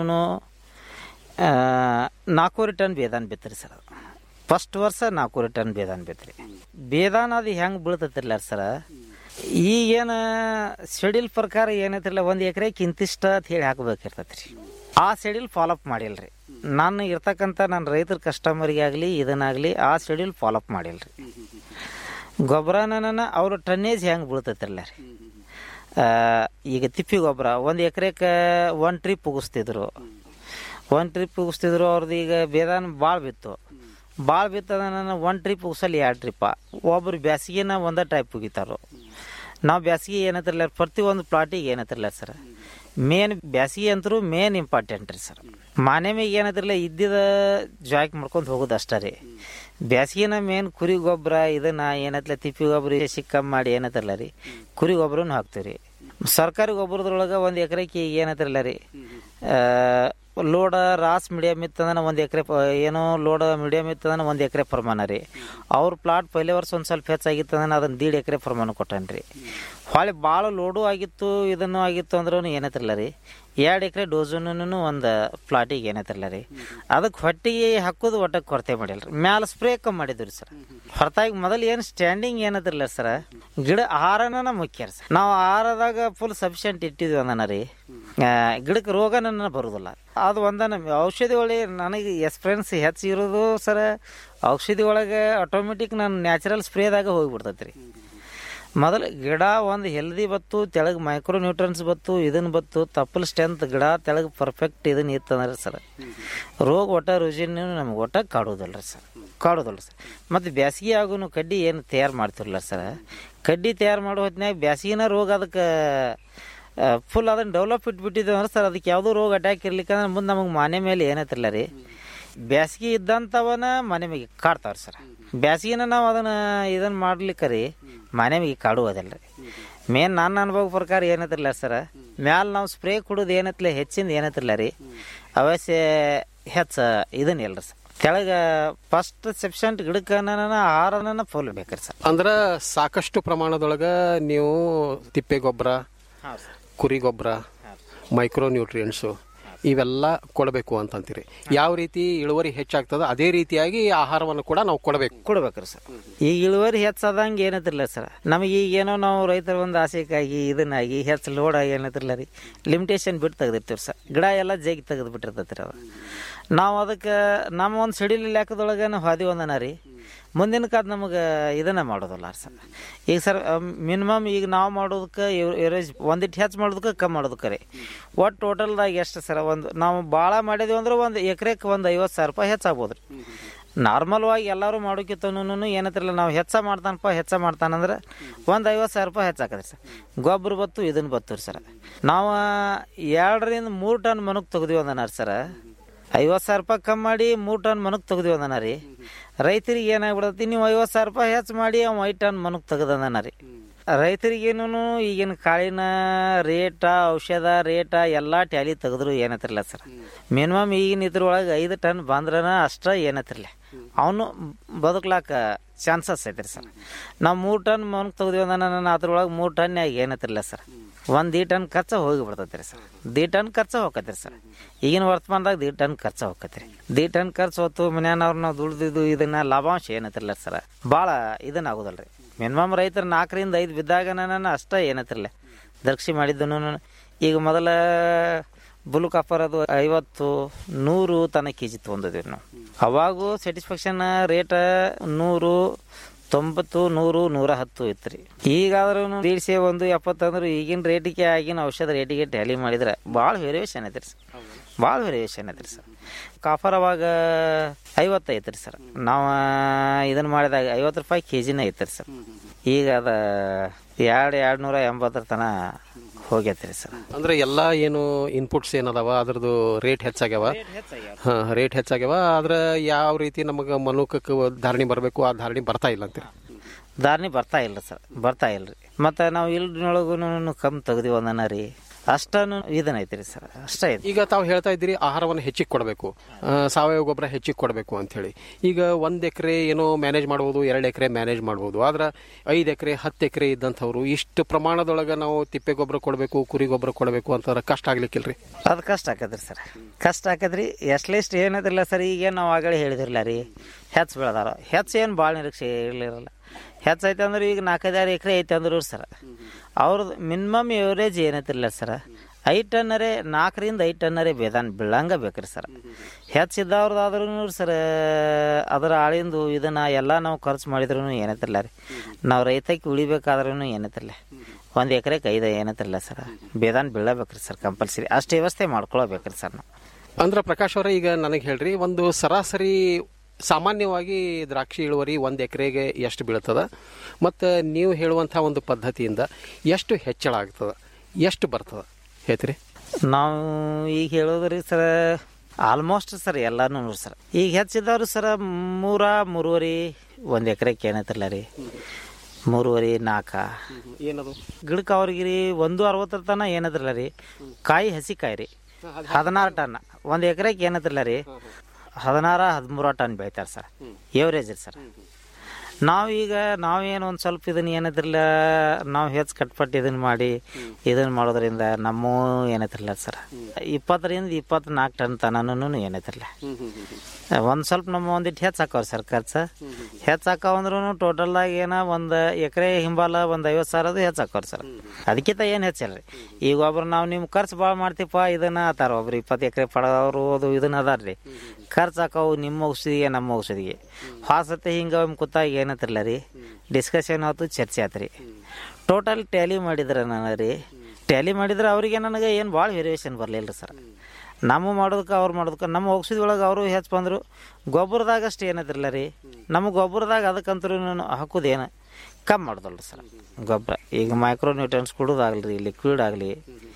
ನಾಲ್ಕೂವರೆ ಟನ್ ಬೇದಾನ್ ಬಿತ್ತರಿ ಸರ್ ಫಸ್ಟ್ ವರ್ಷ ನಾಲ್ಕೂವರೆ ಟನ್ ಬೇದಾನ್ ಬಿತ್ತರಿ ಬೇದಾನ್ ಅದು ಹೆಂಗೆ ಬೀಳ್ತೈತಿರ್ಲ ಸರ್ ಈಗೇನು ಶೆಡ್ಯೂಲ್ ಪ್ರಕಾರ ಏನೈತಿರಲ್ಲ ಒಂದು ಎಕರೆಗೆ ಇಂತಿಷ್ಟ ಅಂತ ಹೇಳಿ ಹಾಕ್ಬೇಕಿರ್ತೈತಿ ರೀ ಆ ಶೆಡ್ಯೂಲ್ ಫಾಲೋಅಪ್ ಮಾಡಿಲ್ಲ ರೀ ನಾನು ಇರ್ತಕ್ಕಂಥ ನನ್ನ ರೈತರ ಕಸ್ಟಮರಿಗೆ ಆಗಲಿ ಇದನ್ನಾಗಲಿ ಆ ಶೆಡ್ಯೂಲ್ ಫಾಲೋಅಪ್ ಮಾಡಿಲ್ಲ ರೀ ಗೊಬ್ಬರನ ಅವ್ರ ಟನ್ನೇಜ್ ಹೆಂಗೆ ಬೀಳ್ತೈತಿರಲ್ಲ ರೀ ಆ, ಈಗ ತಿಪ್ಪಿ ಗೊಬ್ಬರ ಒಂದು ಎಕರೆಗೆ ಒನ್ ಟ್ರಿಪ್ ಉಗಿಸ್ತಿದ್ರು ಒನ್ ಟ್ರಿಪ್ ಉಗಿಸ್ತಿದ್ರು ಅವ್ರದ್ದು ಈಗ ಬೇದಾನ ಭಾಳ ಬಿತ್ತು ಭಾಳ ಬಿತ್ತದ ಒನ್ ಟ್ರಿಪ್ ಉಸಲಿ ಎರಡು ಟ್ರಿಪ್ಪ ಒಬ್ರು ಬ್ಯಾಸಿಗೆನ ಒಂದೇ ಟೈಪ್ ಉಗಿತಾರೋ ನಾವು ಬ್ಯಾಸಿಗೆ ಏನತ್ತಿರಲ್ಲ ಪ್ರತಿ ಒಂದು ಪ್ಲಾಟಿಗೆ ಏನತ್ತಿರಲ್ಲ ಸರ್ ಮೇನ್ ಬ್ಯಾಸಿಗೆ ಅಂತರೂ ಮೇನ್ ಇಂಪಾರ್ಟೆಂಟ್ ರೀ ಸರ್ ಮಾನೆ ಮೇಲೆ ಏನತ್ತಿರಲ್ಲ ಇದ್ದಿದ ಜಾಯ್ಕ್ ಮಾಡ್ಕೊಂಡು ಹೋಗೋದು ಅಷ್ಟೇ ರೀ ಬ್ಯಾಸಿಗೆನ ಮೇನ್ ಕುರಿ ಗೊಬ್ಬರ ಇದನ್ನ ಏನತ್ತಲ್ಲ ತಿಪ್ಪಿ ಗೊಬ್ಬರ ಸಿಕ್ಕಮ್ ಮಾಡಿ ಏನತ್ತಿರಲ್ಲ ರೀ ಕುರಿ ಗೊಬ್ಬರನು ಹಾಕ್ತೀವಿ ರೀ ಸರ್ಕಾರಿ ಗೊಬ್ಬರದೊಳಗೆ ಒಂದು ಎಕರೆಗೆ ಏನತ್ತಿರಲ್ಲ ರೀ ಲೋಡ ರಾಸ್ ಮೀಡಿಯಮ್ ಇತ್ತಂದ್ರೆ ಒಂದು ಎಕರೆ ಏನೋ ಲೋಡ ಮೀಡಿಯಮ್ ಇತ್ತಂದ್ರೆ ಒಂದು ಎಕರೆ ಪ್ರಮಾಣ ರೀ ಅವ್ರ ಪ್ಲಾಟ್ ಪೈಲೆ ವರ್ಷ ಒಂದು ಸ್ವಲ್ಪ ಹೆಚ್ಚಾಗಿತ್ತಂದ್ರೆ ಅದನ್ನು ದೀಡ್ ಎಕರೆ ಪ್ರಮಾಣ ಕೊಟ್ಟಾನ ರೀ ಹೊಳೆ ಭಾಳ ಲೋಡು ಆಗಿತ್ತು ಇದನ್ನು ಆಗಿತ್ತು ಅಂದ್ರೂ ಏನೈತಿರಲ್ಲ ರೀ ಎರಡು ಎಕರೆ ಡೋಸನ್ನು ಒಂದು ಪ್ಲಾಟಿಗೆ ಏನೈತಿರಲ್ಲ ರೀ ಅದಕ್ಕೆ ಹೊಟ್ಟಿಗೆ ಹಾಕೋದು ಒಟ್ಟಕ್ಕೆ ಕೊರತೆ ಮಾಡಿಲ್ಲ ರೀ ಮ್ಯಾಲೆ ಸ್ಪ್ರೇ ಕಮ್ಮಿ ಮಾಡಿದ್ವಿ ರೀ ಸರ್ ಹೊರತಾಗಿ ಮೊದಲು ಏನು ಸ್ಟ್ಯಾಂಡಿಂಗ್ ಏನತ್ತಿರಲ್ಲ ಸರ್ ಗಿಡ ಆಹಾರನ ಮುಖ್ಯ ರೀ ಸರ್ ನಾವು ಆಹಾರದಾಗ ಫುಲ್ ಸಫಿಷಿಯಂಟ್ ಇಟ್ಟಿದ್ವಿ ಅಂದನ ರೀ ಆ, ಗಿಡಕ್ಕೆ ರೋಗನ ಬರುವುದಿಲ್ಲ ಅದು ಒಂದನ ಔಷಧಿ ಒಳಗೆ ನನಗೆ ಎಕ್ಸ್ಪೀರಿಯನ್ಸ್ ಹೆಚ್ಚು ಇರೋದು ಸರ ಔಷಧಿ ಒಳಗೆ ಆಟೋಮೆಟಿಕ್ ನಾನು ನ್ಯಾಚುರಲ್ ಸ್ಪ್ರೇದಾಗ ಹೋಗಿಬಿಡ್ತೈತೆ ರೀ ಮೊದಲು ಗಿಡ ಒಂದು ಹೆಲ್ದಿ ಬತ್ತು ತೆಳಗೆ ಮೈಕ್ರೋ ನ್ಯೂಟ್ರನ್ಸ್ ಬತ್ತು ಇದನ್ನು ಬತ್ತು ತಪ್ಪಲ್ ಸ್ಟ್ರೆಂತ್ ಗಿಡ ತೆಳಗೆ ಪರ್ಫೆಕ್ಟ್ ಇದನ್ನ ಇತ್ತಂದ್ರೆ ಸರ್ ರೋಗ ಒಟ್ಟ ರುಜಿನ ನಮ್ಗೆ ಒಟ್ಟ ಕಾಡೋದಿಲ್ಲ ರೀ ಸರ್ ಕಾಡೋದಿಲ್ಲ ಸರ್ ಮತ್ತು ಬ್ಯಾಸಿಗೆ ಆಗೂ ಕಡ್ಡಿ ಏನು ತಯಾರು ಮಾಡ್ತಿರಲ್ಲ ಸರ್ ಕಡ್ಡಿ ತಯಾರು ಮಾಡೋ ಹೊತ್ತಿನಾಗ ಬ್ಯಾಸಿಗೆನ ರೋಗ ಅದಕ್ಕೆ ಫುಲ್ ಅದನ್ನು ಡೆವಲಪ್ ಇಟ್ಬಿಟ್ಟಿದ್ದೇವೆ ಅಂದ್ರೆ ಸರ್ ಅದಕ್ಕೆ ಯಾವುದೋ ರೋಗ ಅಟ್ಯಾಕ್ ಇರ್ಲಿಕ್ಕೆ ಅಂದ್ರೆ ಮುಂದೆ ನಮಗೆ ಮನೆ ಮೇಲೆ ಏನೈತಿಲ್ಲ ರೀ ಬ್ಯಾಸಿಗೆ ಇದ್ದಂಥವನ ಮನೆ ಮೇಲೆ ಕಾಡ್ತಾವ್ರಿ ಸರ್ ಬ್ಯಾಸಿಗೆನ ನಾವು ಅದನ್ನು ಇದನ್ನು ಮಾಡ್ಲಿಕ್ಕೆ ರೀ ಮನೆ ಮೇಲೆ ಕಾಡುವುದಿಲ್ಲ ರೀ ಮೇನ್ ನನ್ನ ಅನುಭವ ಪ್ರಕಾರ ಏನೈತಿಲ್ಲ ಸರ್ ಮ್ಯಾಲ ನಾವು ಸ್ಪ್ರೇ ಕೊಡೋದು ಏನೈತಿಲ್ಲ ಹೆಚ್ಚಿಂದ ಏನೈತಿಲ್ಲ ರೀ ಅವಶ್ಯ ಹೆಚ್ಚ ಇದನ್ನಿಲ್ಲ ರೀ ಸರ್ ಕೆಳಗೆ ಫಸ್ಟ್ ಸೆಪ್ಷಂಟ್ ಗಿಡಕ್ಕೆ ಆಹಾರನ ಫುಲ್ ಬೇಕ್ರಿ ಸರ್ ಅಂದ್ರ ಸಾಕಷ್ಟು ಪ್ರಮಾಣದೊಳಗ ನೀವು ತಿಪ್ಪೆ ಗೊಬ್ಬರ ಕುರಿ ಗೊಬ್ಬರ ಮೈಕ್ರೋ ನ್ಯೂಟ್ರಿಯೆಂಟ್ಸು ಇವೆಲ್ಲ ಕೊಡಬೇಕು ಅಂತಂತೀರಿ ಯಾವ ರೀತಿ ಇಳುವರಿ ಹೆಚ್ಚಾಗ್ತದ ಅದೇ ರೀತಿಯಾಗಿ ಆಹಾರವನ್ನು ಕೂಡ ನಾವು ಕೊಡಬೇಕು ಕೊಡ್ಬೇಕ್ರಿ ಸರ್ ಈಗ ಇಳುವರಿ ಹೆಚ್ಚಾದಂಗೆ ಏನತ್ತಿರಲ್ಲ ಸರ್ ನಮಗೆ ಈಗ ಏನೋ ನಾವು ರೈತರ ಒಂದು ಆಸೆಗಾಗಿ ಇದನ್ನಾಗಿ ಹೆಚ್ಚು ಲೋಡ್ ಆಗಿ ಏನತ್ತಿರಲ್ಲ ರೀ ಲಿಮಿಟೇಷನ್ ಬಿಟ್ಟು ತೆಗೆದಿರ್ತೀವಿ ಸರ್ ಗಿಡ ಎಲ್ಲ ಜಗಿ ತೆಗೆದು ಬಿಟ್ಟಿರ್ತೈತಿ ರೀ ಅದು ನಾವು ಅದಕ್ಕೆ ನಮ್ಮ ಒಂದು ಸಿಡಿಲಿ ಲೆಕ್ಕದೊಳಗೆ ನಾವು ಹಾದಿ ಒಂದನ ರೀ ಮುಂದಿನ ಕಾದ ನಮಗೆ ಇದನ್ನ ಮಾಡೋದಲ್ಲ ಸರ್ ಈಗ ಸರ್ ಮಿನಿಮಮ್ ಈಗ ನಾವು ಮಾಡೋದಕ್ಕೆ ಎವರೇಜ್ ಒಂದಿಟ್ಟು ಹೆಚ್ಚು ಮಾಡೋದಕ್ಕೆ ಕಮ್ಮಿ ಮಾಡೋದಕ್ಕೆ ರೀ ಒಟ್ಟು ಟೋಟಲ್ದಾಗ ಎಷ್ಟು ಸರ್ ಒಂದು ನಾವು ಭಾಳ ಮಾಡಿದ್ವಿ ಅಂದ್ರೆ ಒಂದು ಎಕರೆಗೆ ಒಂದು ಐವತ್ತು ಸಾವಿರ ರೂಪಾಯಿ ಹೆಚ್ಚಾಗ್ಬೋದು ರೀ ನಾರ್ಮಲ್ವಾಗಿ ಎಲ್ಲರೂ ಮಾಡೋಕ್ಕಿಂತನೂ ಏನತ್ತಿರಲ್ಲ ನಾವು ಹೆಚ್ಚ ಮಾಡ್ತಾನಪ್ಪ ಹೆಚ್ಚ ಮಾಡ್ತಾನಂದ್ರೆ ಒಂದು ಐವತ್ತು ಸಾವಿರ ರೂಪಾಯಿ ಹೆಚ್ಚಾಕದ್ರಿ ಸರ್ ಗೊಬ್ಬರ ಬತ್ತು ಇದನ್ನು ಬತ್ತು ರೀ ಸರ್ ನಾವು ಎರಡರಿಂದ ಮೂರು ಟನ್ ಮನಕ್ಕೆ ತೆಗ್ದಿವಿ ಅಂದನಾರ ಸರ್ ಐವತ್ತು ಸಾವಿರ ರೂಪಾಯಿ ಕಮ್ಮಿ ಮಾಡಿ ಮೂರು ಟನ್ ಮನಕ್ಕೆ ತೆಗ್ದಿವಿ ಅಂದನ ರೀ ರೈತರಿಗೆ ಏನಾಗ್ಬಿಡತ್ತಿ ನೀವು ಐವತ್ತು ಸಾವಿರ ರೂಪಾಯಿ ಹೆಚ್ಚು ಮಾಡಿ ಅವ ಐದು ಟನ್ ಮನಕ್ಕೆ ತೆಗ್ದಂದನ ರೀ ರೈತರಿಗೇನು ಈಗಿನ ಕಾಳಿನ ರೇಟ ಔಷಧ ರೇಟ ಎಲ್ಲ ಟ್ಯಾಲಿ ತೆಗೆದ್ರು ಏನತ್ತಿರಲ್ಲ ಸರ್ ಮಿನಿಮಮ್ ಈಗಿನ ಇದ್ರೊಳಗೆ ಐದು ಟನ್ ಬಂದ್ರನ ಅಷ್ಟ ಏನತ್ತಿರಲ್ಲ ಅವನು ಬದುಕ್ಲಾಕ ಚಾನ್ಸಸ್ ಐತ್ರಿ ಸರ್ ನಾವು ಮೂರು ಟನ್ ಮನಕ್ಕೆ ತೆಗ್ದಿವಿ ಅಂದ್ರೆ ನಾನು ಅದ್ರೊಳಗೆ ಮೂರು ಟನ್ಯಾಗ ಏನತ್ತಿರಲ್ಲ ಸರ್ ಒಂದು ದಿ ಟನ್ ಖರ್ಚ ಹೋಗಿ ಬಿಡ್ತೈತೆ ರೀ ಸರ್ ದಿ ಟನ್ ಖರ್ಚ ಹೋಗತ್ತೆ ರೀ ಸರ್ ಈಗಿನ ವರ್ತಮಾನದಾಗ ದಿ ಟನ್ ಖರ್ಚ ಹೋಗತ್ತೆ ರೀ ದಿ ಟನ್ ಖರ್ಚು ಹೊತ್ತು ಮನ್ಯಾನವ್ರು ನಾವು ದುಡ್ದಿದ್ದು ಇದನ್ನ ಲಾಭಾಂಶ ಏನತ್ತಿರಲ್ಲ ಸರ್ ಭಾಳ ಇದನ್ನ ಆಗೋದಲ್ಲ ರೀ ಮಿನಿಮಮ್ ರೈತರು ನಾಲ್ಕರಿಂದ ಐದು ಬಿದ್ದಾಗ ನಾನು ಅಷ್ಟ ಏನತ್ತಿರಲ್ಲ ದರ್ಕ್ಷಿ ಮಾಡಿದ್ದನು ಈಗ ಮೊದಲ ಬುಲ್ ಕಾಪರ್ ಅದು ಐವತ್ತು ನೂರು ತನಕ ಕೆ ಜಿ ತೊಗೊಂಡಿದ್ವಿ ನಾವು ಅವಾಗೂ ಸ್ಯಾಟಿಸ್ಫ್ಯಾಕ್ಷನ್ ರೇಟ್ ನೂರು ತೊಂಬತ್ತು ನೂರು ನೂರ ಹತ್ತು ಇತ್ತು ರೀ ಈಗಾದ್ರೂ ದೀಡ್ಸೆ ಒಂದು ಎಪ್ಪತ್ತಂದ್ರೆ ಈಗಿನ ರೇಟಿಗೆ ಆಗಿನ ಔಷಧ ರೇಟಿಗೆ ಟ್ಯಾಲಿ ಮಾಡಿದ್ರೆ ಭಾಳ ವೇರಿಯೇಷನ್ ಐತೆ ರೀ ಸರ್ ಭಾಳ ವೇರಿಯೇಷನ್ ಐತೆ ರೀ ಸರ್ ಕಾಫರ್ ಅವಾಗ ಐವತ್ತೈತೆ ರೀ ಸರ್ ನಾವು ಇದನ್ನು ಮಾಡಿದಾಗ ಐವತ್ತು ರೂಪಾಯಿ ಕೆ ಜಿನ ಐತೆ ರೀ ಸರ್ ಈಗ ಅದ ಎರಡು ಎರಡು ನೂರ ಎಂಬತ್ತರ ತನಕ ಹೋಗೈತೆ ರೀ ಸರ್ ಅಂದ್ರೆ ಎಲ್ಲ ಏನು ಇನ್ಪುಟ್ಸ್ ಏನದಾವ ಅದ್ರದ್ದು ರೇಟ್ ಹೆಚ್ಚಾಗ್ಯಾವ ಹಾ ರೇಟ್ ಹೆಚ್ಚಾಗ್ಯಾವ ಆದ್ರೆ ಯಾವ ರೀತಿ ನಮಗೆ ಮನುಕಕ್ಕೆ ಧಾರಣೆ ಬರಬೇಕು ಆ ಧಾರಣೆ ಬರ್ತಾ ಇಲ್ಲ ಅಂತೀರಿ ದಾರಿನಿ ಬರ್ತಾ ಇಲ್ಲ ಸರ್ ಬರ್ತಾ ಇಲ್ಲ ರೀ ಮತ್ತು ನಾವು ಇಲ್ನೊಳಗೂ ಕಮ್ಮಿ ತೆಗ್ದಿವಿ ಒಂದನ ರೀ ಅಷ್ಟನು ಇದನ್ನ ಐತಿ ರೀ ಸರ್ ಅಷ್ಟೇ ಐತಿ ಈಗ ತಾವು ಹೇಳ್ತಾ ಇದ್ದೀರಿ ಆಹಾರವನ್ನು ಹೆಚ್ಚಿಗೆ ಕೊಡಬೇಕು ಆ, ಸಾವಯವ ಗೊಬ್ಬರ ಹೆಚ್ಚಿಗೆ ಕೊಡಬೇಕು ಅಂತ ಹೇಳಿ ಈಗ ಒಂದ್ ಎಕರೆ ಏನೋ ಮ್ಯಾನೇಜ್ ಮಾಡ್ಬೋದು ಎರಡು ಎಕರೆ ಮ್ಯಾನೇಜ್ ಮಾಡ್ಬೋದು ಆದ್ರೆ ಐದು ಎಕರೆ ಹತ್ತು ಎಕರೆ ಇದ್ದಂಥವ್ರು ಇಷ್ಟು ಪ್ರಮಾಣದೊಳಗೆ ನಾವು ತಿಪ್ಪೆ ಗೊಬ್ಬರ ಕೊಡಬೇಕು ಕುರಿ ಗೊಬ್ಬರ ಕೊಡಬೇಕು ಅಂತಂದ್ರೆ ಕಷ್ಟ ಆಗ್ಲಿಕ್ಕಿಲ್ರಿ ಅದು ಕಷ್ಟ ಆಕದ್ರಿ ಸರ್ ಕಷ್ಟ ಆಕದ್ರಿ ಎಷ್ಟ್ಲೆಸ್ಟ್ ಏನದಿಲ್ಲ ಸರ್ ಈಗ ನಾವು ಆಗಲೇ ಹೇಳಿದಿರಲ್ಲ ರೀ ಹೆಚ್ಚು ಬೆಳೆದಾರ ಹೆಚ್ಚು ಏನು ಭಾಳ ನಿರೀಕ್ಷೆ ಇರಲಿರಲ್ಲ ಹೆಚ್ಚು ಐತೆ ಅಂದ್ರೆ ಈಗ ನಾಲ್ಕೈದಾರು ಎಕರೆ ಐತೆ ಅಂದ್ರು ಸರ್ ಅವ್ರದ್ದು ಮಿನಿಮಮ್ ಎವರೇಜ್ ಏನೈತಿರಲ್ಲ ಸರ್ ಐದು ಟನ್ನರೇ ನಾಲ್ಕರಿಂದ ಐದು ಟನ್ನರೇ ಬೇದಾನ್ ಬೀಳಂಗ ಬೇಕ್ರಿ ಸರ್ ಹೆಚ್ಚಿದ್ದವ್ರದ್ದಾದ್ರೂ ಸರ್ ಅದರ ಆಳಿಂದು ಇದನ್ನ ಎಲ್ಲ ನಾವು ಖರ್ಚು ಮಾಡಿದ್ರು ಏನೈತಿರಲ್ಲ ರೀ ನಾವು ರೈತಕ್ಕೆ ಉಳಿಬೇಕಾದ್ರೂ ಏನೈತಿರಲ್ಲ ಒಂದು ಎಕರೆಗೆ ಐದು ಏನೈತಿರಲ್ಲ ಸರ್ ಬೇದಾನ್ ಬೀಳಬೇಕ್ರಿ ಸರ್ ಕಂಪಲ್ಸರಿ ಅಷ್ಟು ವ್ಯವಸ್ಥೆ ಮಾಡ್ಕೊಳ್ಬೇಕ್ರಿ ಸರ್ ನಾವು ಅಂದ್ರೆ ಪ್ರಕಾಶ್ ಅವರೇ ಈಗ ನನಗೆ ಹೇಳ್ರಿ ಒಂದು ಸರಾಸರಿ ಸಾಮಾನ್ಯವಾಗಿ ದ್ರಾಕ್ಷಿ ಇಳುವರಿ ಒಂದು ಎಕರೆಗೆ ಎಷ್ಟು ಬೀಳ್ತದ ಮತ್ತು ನೀವು ಹೇಳುವಂಥ ಒಂದು ಪದ್ಧತಿಯಿಂದ ಎಷ್ಟು ಹೆಚ್ಚಳ ಆಗ್ತದ ಎಷ್ಟು ಬರ್ತದ ಹೇಳ್ತೀರಿ ನಾವು ಈಗ ಹೇಳೋದ್ರಿ ಸರ್ ಆಲ್ಮೋಸ್ಟ್ ಸರ್ ಎಲ್ಲಾನು ನೋಡಿ ಸರ್ ಈಗ ಹೆಚ್ಚಿದವ್ರು ಸರ್ ಮೂರ ಮೂರುವರೆ ಒಂದು ಎಕರೆಗೆ ಏನೈತಿಲ್ಲ ರೀ ಮೂರುವರೆ ನಾಲ್ಕ ಏನದು ಗಿಡಕ್ಕೆ ಅವ್ರಿಗೆ ರೀ ಒಂದು ಅರವತ್ತರ ತನ ಏನೈತಿಲ್ಲ ರೀ ಕಾಯಿ ಹಸಿ ಕಾಯಿ ರೀ ಹದಿನಾರು ಟನ್ ಒಂದು ಎಕರೆಗೆ ಏನೈತಿಲ್ಲ ರೀ ಹದಿನಾರ ಹದಿಮೂರು ಟನ್ ಬೆಳಿತಾರೆ ಸರ್ ಏವರೇಜ್ ರೀ ಸರ್ ನಾವೀಗ ನಾವೇನು ಒಂದು ಸ್ವಲ್ಪ ಇದನ್ನ ಏನೈತಿರಲ್ಲ ನಾವು ಹೆಚ್ಚು ಕಟ್ಪಟ್ಟು ಇದನ್ನ ಮಾಡಿ ಇದನ್ನ ಮಾಡೋದ್ರಿಂದ ನಮ್ಮ ಏನೈತಿರಲ್ಲ ಸರ್ ಇಪ್ಪತ್ತರಿಂದ ಇಪ್ಪತ್ನಾಲ್ಕು ಟನ್ ತನೂ ಏನೈತಿರಲ್ಲ ಒಂದು ಸ್ವಲ್ಪ ನಮ್ಮ ಒಂದಿಟ್ಟು ಹೆಚ್ಚು ಹಾಕವ್ರಿ ಸರ್ ಖರ್ಚು ಹೆಚ್ಚು ಹಾಕಾವ ಅಂದ್ರೂ ಟೋಟಲ್ದಾಗ ಏನೋ ಒಂದು ಎಕರೆ ಹಿಂಬಾಲ ಒಂದು ಐವತ್ತು ಸಾವಿರ ಅದು ಹೆಚ್ಚು ಹಾಕವ್ರಿ ಸರ್ ಅದಕ್ಕಿಂತ ಏನು ಹೆಚ್ಚಿಲ್ಲ ರೀ ಈಗ ಒಬ್ರು ನಾವು ನಿಮ್ಮ ಖರ್ಚು ಭಾಳ ಮಾಡ್ತೀಪ್ಪ ಇದನ್ನ ಆತಾರ ಒಬ್ರು ಇಪ್ಪತ್ತು ಎಕರೆ ಪಡೆದವರು ಅದು ಇದನ್ನ ಅದಾರ ರೀ ಖರ್ಚು ಹಾಕವು ನಿಮ್ಮ ಔಷಧಿಗೆ ನಮ್ಮ ಔಷಧಿಗೆ ಹಾಸತ್ತೆ ಹಿಂಗೆ ಒಮ್ಮೆ ಕೂತಾಗ ಏನತ್ತಿರಲ್ಲ ರೀ ಡಿಸ್ಕಷನ್ ಆಯ್ತು ಚರ್ಚೆ ಆಯ್ತು ರೀ ಟೋಟಲ್ ಟ್ಯಾಲಿ ಮಾಡಿದ್ರೆ ನಾನು ರೀ ಟ್ಯಾಲಿ ಮಾಡಿದ್ರೆ ಅವರಿಗೆ ನನಗೆ ಏನು ಭಾಳ ವೇರಿಯೇಷನ್ ಬರಲಿಲ್ಲ ರೀ ಸರ್ ನಮ್ಮ ಮಾಡೋದಕ್ಕೆ ಅವ್ರು ಮಾಡೋದಕ್ಕೆ ನಮ್ಮ ಔಷಧಿ ಒಳಗೆ ಅವರು ಹೆಚ್ಚು ಬಂದರು ಗೊಬ್ಬರದಾಗ ಅಷ್ಟು ಏನದಿರಲ್ಲ ರೀ ನಮ್ಮ ಗೊಬ್ಬರದಾಗ ಅದಕ್ಕಂತರೂ ಹಾಕೋದೇನು ಕಮ್ಮಿ ಮಾಡೋದಲ್ಲ ಸರ್ ಗೊಬ್ಬರ ಈಗ ಮೈಕ್ರೋ ನ್ಯೂಟ್ರನ್ಸ್ ಕೊಡೋದಾಗಲಿ ಲಿಕ್ವಿಡ್ ಆಗಲಿ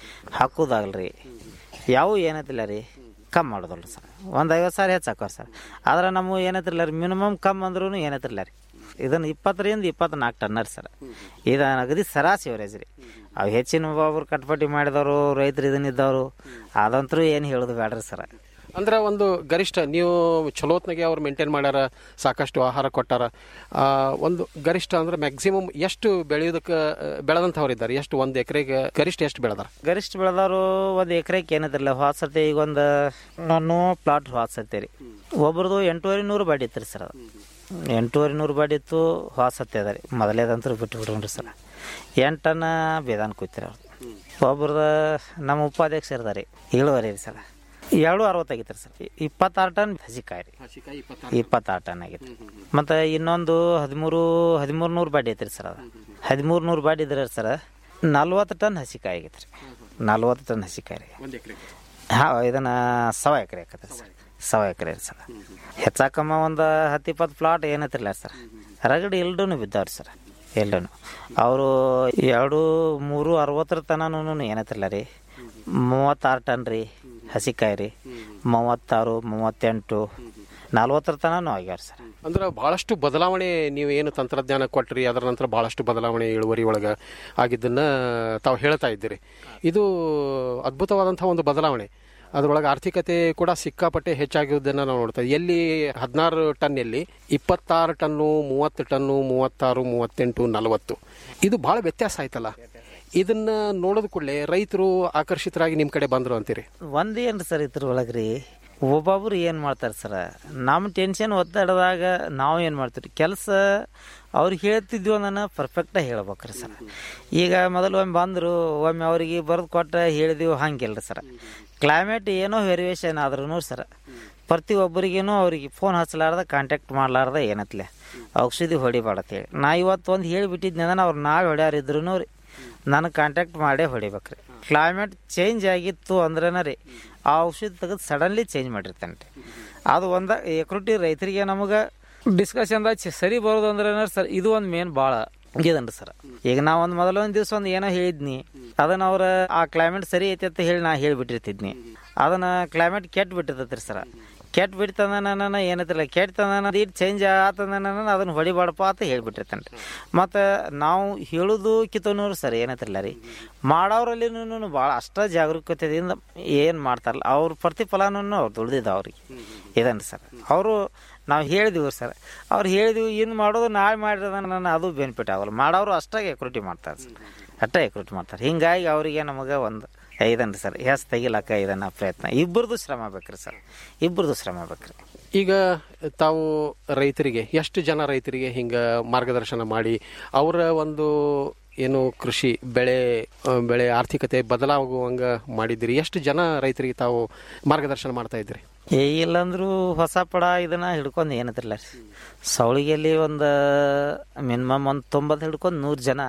ಹಾಕೋದಾಗಲಿ ಯಾವ ಏನೈತಿಲ್ಲ ರೀ ಕಮ್ಮಿ ಮಾಡೋದಲ್ಲ ಸರ್ ಒಂದು ಐವತ್ತು ಸಾವಿರ ಹೆಚ್ಚು ಹಾಕೋರು ಸರ್ ಆದ್ರೆ ನಮ್ಮ ಏನೈತಿಲ್ಲ ರೀ ಮಿನಿಮಮ್ ಕಮ್ಮಿ ಅಂದ್ರೂ ಏನೈತಿಲ್ಲ ರೀ ಇದನ್ನು ಇಪ್ಪತ್ತರಿಂದ ಇಪ್ಪತ್ನಾಲ್ಕು ಟನ್ನರ್ ಸರ್ ಇದು ಅಗದಿ ಸರಾಸಿ ಅವರೇಜ್ ರೀ ಅವು ಹೆಚ್ಚಿನ ಒಬ್ಬೊಬ್ರು ಕಟ್ಪಟ್ಟಿ ಮಾಡಿದವರು ರೈತರು ಇದನ್ನಿದ್ದವರು ಅದಂತರೂ ಏನು ಹೇಳೋದು ಬೇಡ್ರಿ ಸರ್ ಅಂದ್ರೆ ಒಂದು ಗರಿಷ್ಠ ನೀವು ಚಲೋತ್ನಾಗೆ ಅವ್ರು ಮೇಂಟೈನ್ ಮಾಡ್ಯಾರ ಸಾಕಷ್ಟು ಆಹಾರ ಕೊಟ್ಟಾರ ಆ, ಒಂದು ಗರಿಷ್ಠ ಅಂದ್ರೆ ಮ್ಯಾಕ್ಸಿಮಮ್ ಎಷ್ಟು ಬೆಳೆಯೋದಕ್ಕೆ ಬೆಳೆದಂಥವ್ರು ಇದ್ದಾರೆ ಎಷ್ಟು ಒಂದು ಎಕರೆಗೆ ಗರಿಷ್ಠ ಎಷ್ಟು ಬೆಳೆದಾರ ಗರಿಷ್ಠ ಬೆಳೆದವರು ಒಂದು ಎಕರೆಗೆ ಏನದಿರಲ್ಲ ಹೊಸತಿ ಈಗ ಒಂದು ನಾನು ಪ್ಲಾಟ್ ಹೊಸತ್ತೆ ರೀ ಒಬ್ರದ್ದು ಎಂಟೂವರೆ ನೂರು ಬಾಡಿ ಇತ್ತು ರೀ ಸರ್ ಅದು ಎಂಟೂವರೆ ನೂರು ಬಾಡಿ ಇತ್ತು ಹೊಸತ್ತೆ ಅದ ರೀ ಮೊದಲೇದಂತೂ ಬಿಟ್ಟು ಬಿಡ್ರಿ ಸರ್ ಎಂಟು ಟನ್ ಬೇದಾನ್ ಕೂತಿರ ಅವ್ರದ್ದು ಒಬ್ರದ ನಮ್ಮ ಉಪಾಧ್ಯಕ್ಷ ಇರ್ತಾರೆ ರೀ ಇಳುವರಿ ರೀ ಸರ್ ಎರಡು ಅರವತ್ತಾಗಿತ್ತು ರೀ ಸರ್ ಇಪ್ಪತ್ತಾರು ಟನ್ ಹಸಿಕಾಯಿ ರೀ ಇಪ್ಪತ್ತಾರು ಟನ್ ಆಗಿತ್ತು ಮತ್ತು ಇನ್ನೊಂದು ಹದಿಮೂರು ಹದಿಮೂರು ನೂರು ಬಾಡಿ ಐತ್ರಿ ಸರ್ ಅದು ಹದಿಮೂರು ನೂರು ಬಾಡಿ ಇದ್ರೆ ಸರ್ ನಲ್ವತ್ತು ಟನ್ ಹಸಿಕಾಯಿ ಆಗೈತೆ ರೀ ನಲ್ವತ್ತು ಟನ್ ಹಸಿಕಾಯಿ ರೀ ಒಂದು ಎಕರೆ ಹಾಂ ಇದನ್ನು ಸವ ಎಕರೆ ಆಕತ್ತೆ ಸರ್ ಸವ ಎಕರೆ ರೀ ಸರ್ ಹೆಚ್ಚಾಕಮ್ಮ ಒಂದು ಹತ್ತು ಇಪ್ಪತ್ತು ಪ್ಲಾಟ್ ಏನತ್ತಿರಲ್ಲ ಸರ್ ರಗಡಿ ಎಲ್ಡೂ ಬಿದ್ದಾವ್ರಿ ಸರ್ ಎಲ್ಡೂ ಅವರು ಎರಡು ಮೂರು ಅರವತ್ತರ ತನೂ ಏನತ್ತಿರಲ್ಲ ರೀ ಮೂವತ್ತಾರು ಟನ್ ರೀ ಹಸಿಕಾಯಿ ರೀ ಮೂವತ್ತಾರು ಮೂವತ್ತೆಂಟು ನಲ್ವತ್ತರ ತನೂ ಆಗ್ಯಾವ ಸರ್ ಅಂದ್ರೆ ಬಹಳಷ್ಟು ಬದಲಾವಣೆ ನೀವು ಏನು ತಂತ್ರಜ್ಞಾನ ಕೊಟ್ರಿ ಅದರ ನಂತರ ಬಹಳಷ್ಟು ಬದಲಾವಣೆ ಇಳುವರಿ ಒಳಗೆ ಆಗಿದ್ದನ್ನ ತಾವು ಹೇಳ್ತಾ ಇದ್ದೀರಿ ಇದು ಅದ್ಭುತವಾದಂತಹ ಒಂದು ಬದಲಾವಣೆ ಅದರೊಳಗೆ ಆರ್ಥಿಕತೆ ಕೂಡ ಸಿಕ್ಕಾಪಟ್ಟೆ ಹೆಚ್ಚಾಗಿರುವುದನ್ನು ನಾವು ನೋಡ್ತಾ ಇದ್ದೀವಿ. ಎಲ್ಲಿ ಹದಿನಾರು ಟನ್ ಎಲ್ಲಿ ಇಪ್ಪತ್ತಾರು ಟನ್ನು ಮೂವತ್ತು ಟನ್ನು ಮೂವತ್ತಾರು ಮೂವತ್ತೆಂಟು ನಲವತ್ತು ಇದು ಬಹಳ ವ್ಯತ್ಯಾಸ ಆಯ್ತಲ್ಲ ಇದನ್ನ ನೋಡೋದ್ ಕೂಡಲೇ ರೈತರು ಆಕರ್ಷಿತರಾಗಿ ನಿಮ್ಮ ಕಡೆ ಬಂದ್ರು ಅಂತೀರಿ ಒಂದು ಏನು ಸರ್ ಇದ್ರ ಒಳಗೆ ರೀ ಒಬ್ಬೊಬ್ರು ಏನು ಮಾಡ್ತಾರೆ ಸರ್ ನಮ್ಮ ಟೆನ್ಷನ್ ಒತ್ತಡದಾಗ ನಾವು ಏನು ಮಾಡ್ತೀವಿ ಕೆಲಸ ಅವ್ರಿಗೆ ಹೇಳ್ತಿದ್ವಿ ನಾನು ಪರ್ಫೆಕ್ಟಾಗಿ ಹೇಳ್ಬೇಕ್ರಿ ಸರ್ ಈಗ ಮೊದಲು ಒಮ್ಮೆ ಬಂದರು ಒಮ್ಮೆ ಅವ್ರಿಗೆ ಬರೆದು ಕೊಟ್ಟ ಹೇಳಿದೀವಿ ಹಂಗಿಲ್ಲ ಸರ್ ಕ್ಲೈಮೇಟ್ ಏನೋ ವೇರಿಯೇಷನ್ ಆದ್ರೂ ಸರ್ ಪ್ರತಿಯೊಬ್ಬರಿಗೇನು ಅವ್ರಿಗೆ ಫೋನ್ ಹಚ್ಚಲಾರ್ದ ಕಾಂಟ್ಯಾಕ್ಟ್ ಮಾಡಲಾರ್ದ ಏನತ್ಲೆ ಔಷಧಿ ಹೊಡಿಬಾರ್ದತ್ತೇಳಿ ನಾ ಇವತ್ತು ಒಂದು ಹೇಳಿಬಿಟ್ಟಿದ್ನಿ ಅಂದ್ರೆ ಅವ್ರು ನಾಳೆ ಹೊಡ್ಯಾರಿದ್ರು ರೀ ನನಗೆ ಕಾಂಟ್ಯಾಕ್ಟ್ ಮಾಡೇ ಹೊಡಿಬೇಕ್ರಿ ಕ್ಲೈಮೇಟ್ ಚೇಂಜ್ ಆಗಿತ್ತು ಅಂದ್ರೇನ ರೀ ಆ ಔಷಧಿ ತೆಗೆದು ಸಡನ್ಲಿ ಚೇಂಜ್ ಮಾಡಿರ್ತಾನೆ ರೀ ಅದು ಒಂದು ಎಕ್ರುಟಿ ರೈತರಿಗೆ ನಮಗೆ ಡಿಸ್ಕಷನ್ದಾಗ ಸರಿ ಬರೋದು ಅಂದ್ರೆ ಸರ್ ಇದು ಒಂದು ಮೇನ್ ಭಾಳ ಇದನ್ರಿ ಸರ್ ಈಗ ನಾ ಒಂದು ಮೊದಲೊಂದು ದಿವಸ ಒಂದು ಏನೋ ಹೇಳಿದ್ನಿ ಅದನ್ನ ಅವ್ರ ಆ ಕ್ಲೈಮೇಟ್ ಸರಿ ಐತಿ ಅಂತ ಹೇಳಿ ನಾ ಹೇಳಿಬಿಟ್ಟಿರ್ತಿದ್ನಿ ಅದನ್ನ ಕ್ಲೈಮೇಟ್ ಕೆಟ್ಟ ಬಿಟ್ಟಿರ್ತೈತ್ರಿ ಸರ್ ಕೆಟ್ಟ ಬಿಡ್ತಂದ ನನ್ನ ಏನೈತಿಲ್ಲ ಕೆಟ್ಟತನ ಇದು ಚೇಂಜ್ ಆತಂದ ನಾನು ಅದನ್ನ ಹೊಡಿಬಾಡಪ್ಪ ಅಂತ ಹೇಳ್ಬಿಟ್ಟಿರ್ತಾನೆ ರೀ ಮತ್ತು ನಾವು ಹೇಳೋದು ಕಿತ್ತನೂರು ಸರ್ ಏನೈತಿಲ್ಲ ರೀ ಮಾಡೋರಲ್ಲಿ ಭಾಳ ಅಷ್ಟ ಜಾಗರೂಕತೆಯಿಂದ ಏನು ಮಾಡ್ತಾರಲ್ಲ ಅವ್ರ ಪ್ರತಿಫಲನೂ ಅವ್ರು ದುಡ್ದಿದ್ದ ಅವ್ರಿಗೆ ಇದನ್ರಿ ಸರ್ ಅವರು ನಾವು ಹೇಳಿದೀವಿ ಸರ್ ಅವ್ರು ಹೇಳಿದೀವಿ ಇನ್ನು ಮಾಡೋದು ನಾಳೆ ಮಾಡಿರೋದ ನಾನು ಅದು ಬೆನಿಫಿಟ್ ಆಗಲ್ಲ ಮಾಡೋರು ಅಷ್ಟಾಗಿ ಎಕ್ರುಟಿ ಮಾಡ್ತಾರೆ ಸರ್ ಅಷ್ಟೇ ಎಕ್ರುಟಿ ಮಾಡ್ತಾರೆ ಹಿಂಗಾಗಿ ಅವರಿಗೆ ನಮಗೆ ಒಂದು ಇದನ್ರಿ ಸರ್ ಹೆಸ್ ತೆಗಿಲಕ್ಕ ಇದನ್ನ ಪ್ರಯತ್ನ ಇಬ್ಬರದು ಶ್ರಮ ಬೇಕ್ರಿ ಸರ್ ಇಬ್ಬರದು ಶ್ರಮ ಬೇಕ್ರಿ ಈಗ ತಾವು ರೈತರಿಗೆ ಎಷ್ಟು ಜನ ರೈತರಿಗೆ ಹಿಂಗ ಮಾರ್ಗದರ್ಶನ ಮಾಡಿ ಅವರ ಒಂದು ಏನು ಕೃಷಿ ಬೆಳೆ ಆ, ಬೆಳೆ ಆರ್ಥಿಕತೆ ಬದಲಾಗುವಂಗ ಮಾಡಿದ್ದೀರಿ ಎಷ್ಟು ಜನ ರೈತರಿಗೆ ತಾವು ಮಾರ್ಗದರ್ಶನ ಮಾಡ್ತಾ ಇದ್ದೀರಿ ಏ ಇಲ್ಲಂದ್ರೂ ಹೊಸ ಪಡ ಇದನ್ನ ಹಿಡ್ಕೊಂಡು ಏನತ್ತಿಲ್ಲ ರೀ ಸೌಳಿಗೆಯಲ್ಲಿ ಒಂದು ಮಿನಿಮಮ್ ಒಂದು ತೊಂಬತ್ತು ಹಿಡ್ಕೊಂಡು ನೂರು ಜನ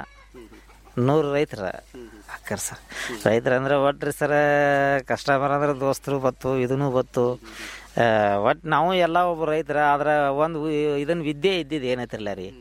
ನೂರು ರೈತರ ಹಾಕ್ಯಾರ ಸರ್ ರೈತರ ಅಂದ್ರೆ ಒಟ್ರಿ ಸರ ಕಸ್ಟಮರ್ ಅಂದ್ರೆ ದೋಸ್ತರು ಬತ್ತು ಇದೂ ಬತ್ತು ಒಟ್ಟು ನಾವು ಎಲ್ಲ ಒಬ್ಬ ರೈತರ ಆದ್ರೆ ಒಂದು ಇದನ್ನ ವಿದ್ಯೆ ಇದ್ದಿದ್ದು ಏನೈತಿರಲ್ಲ ರೀ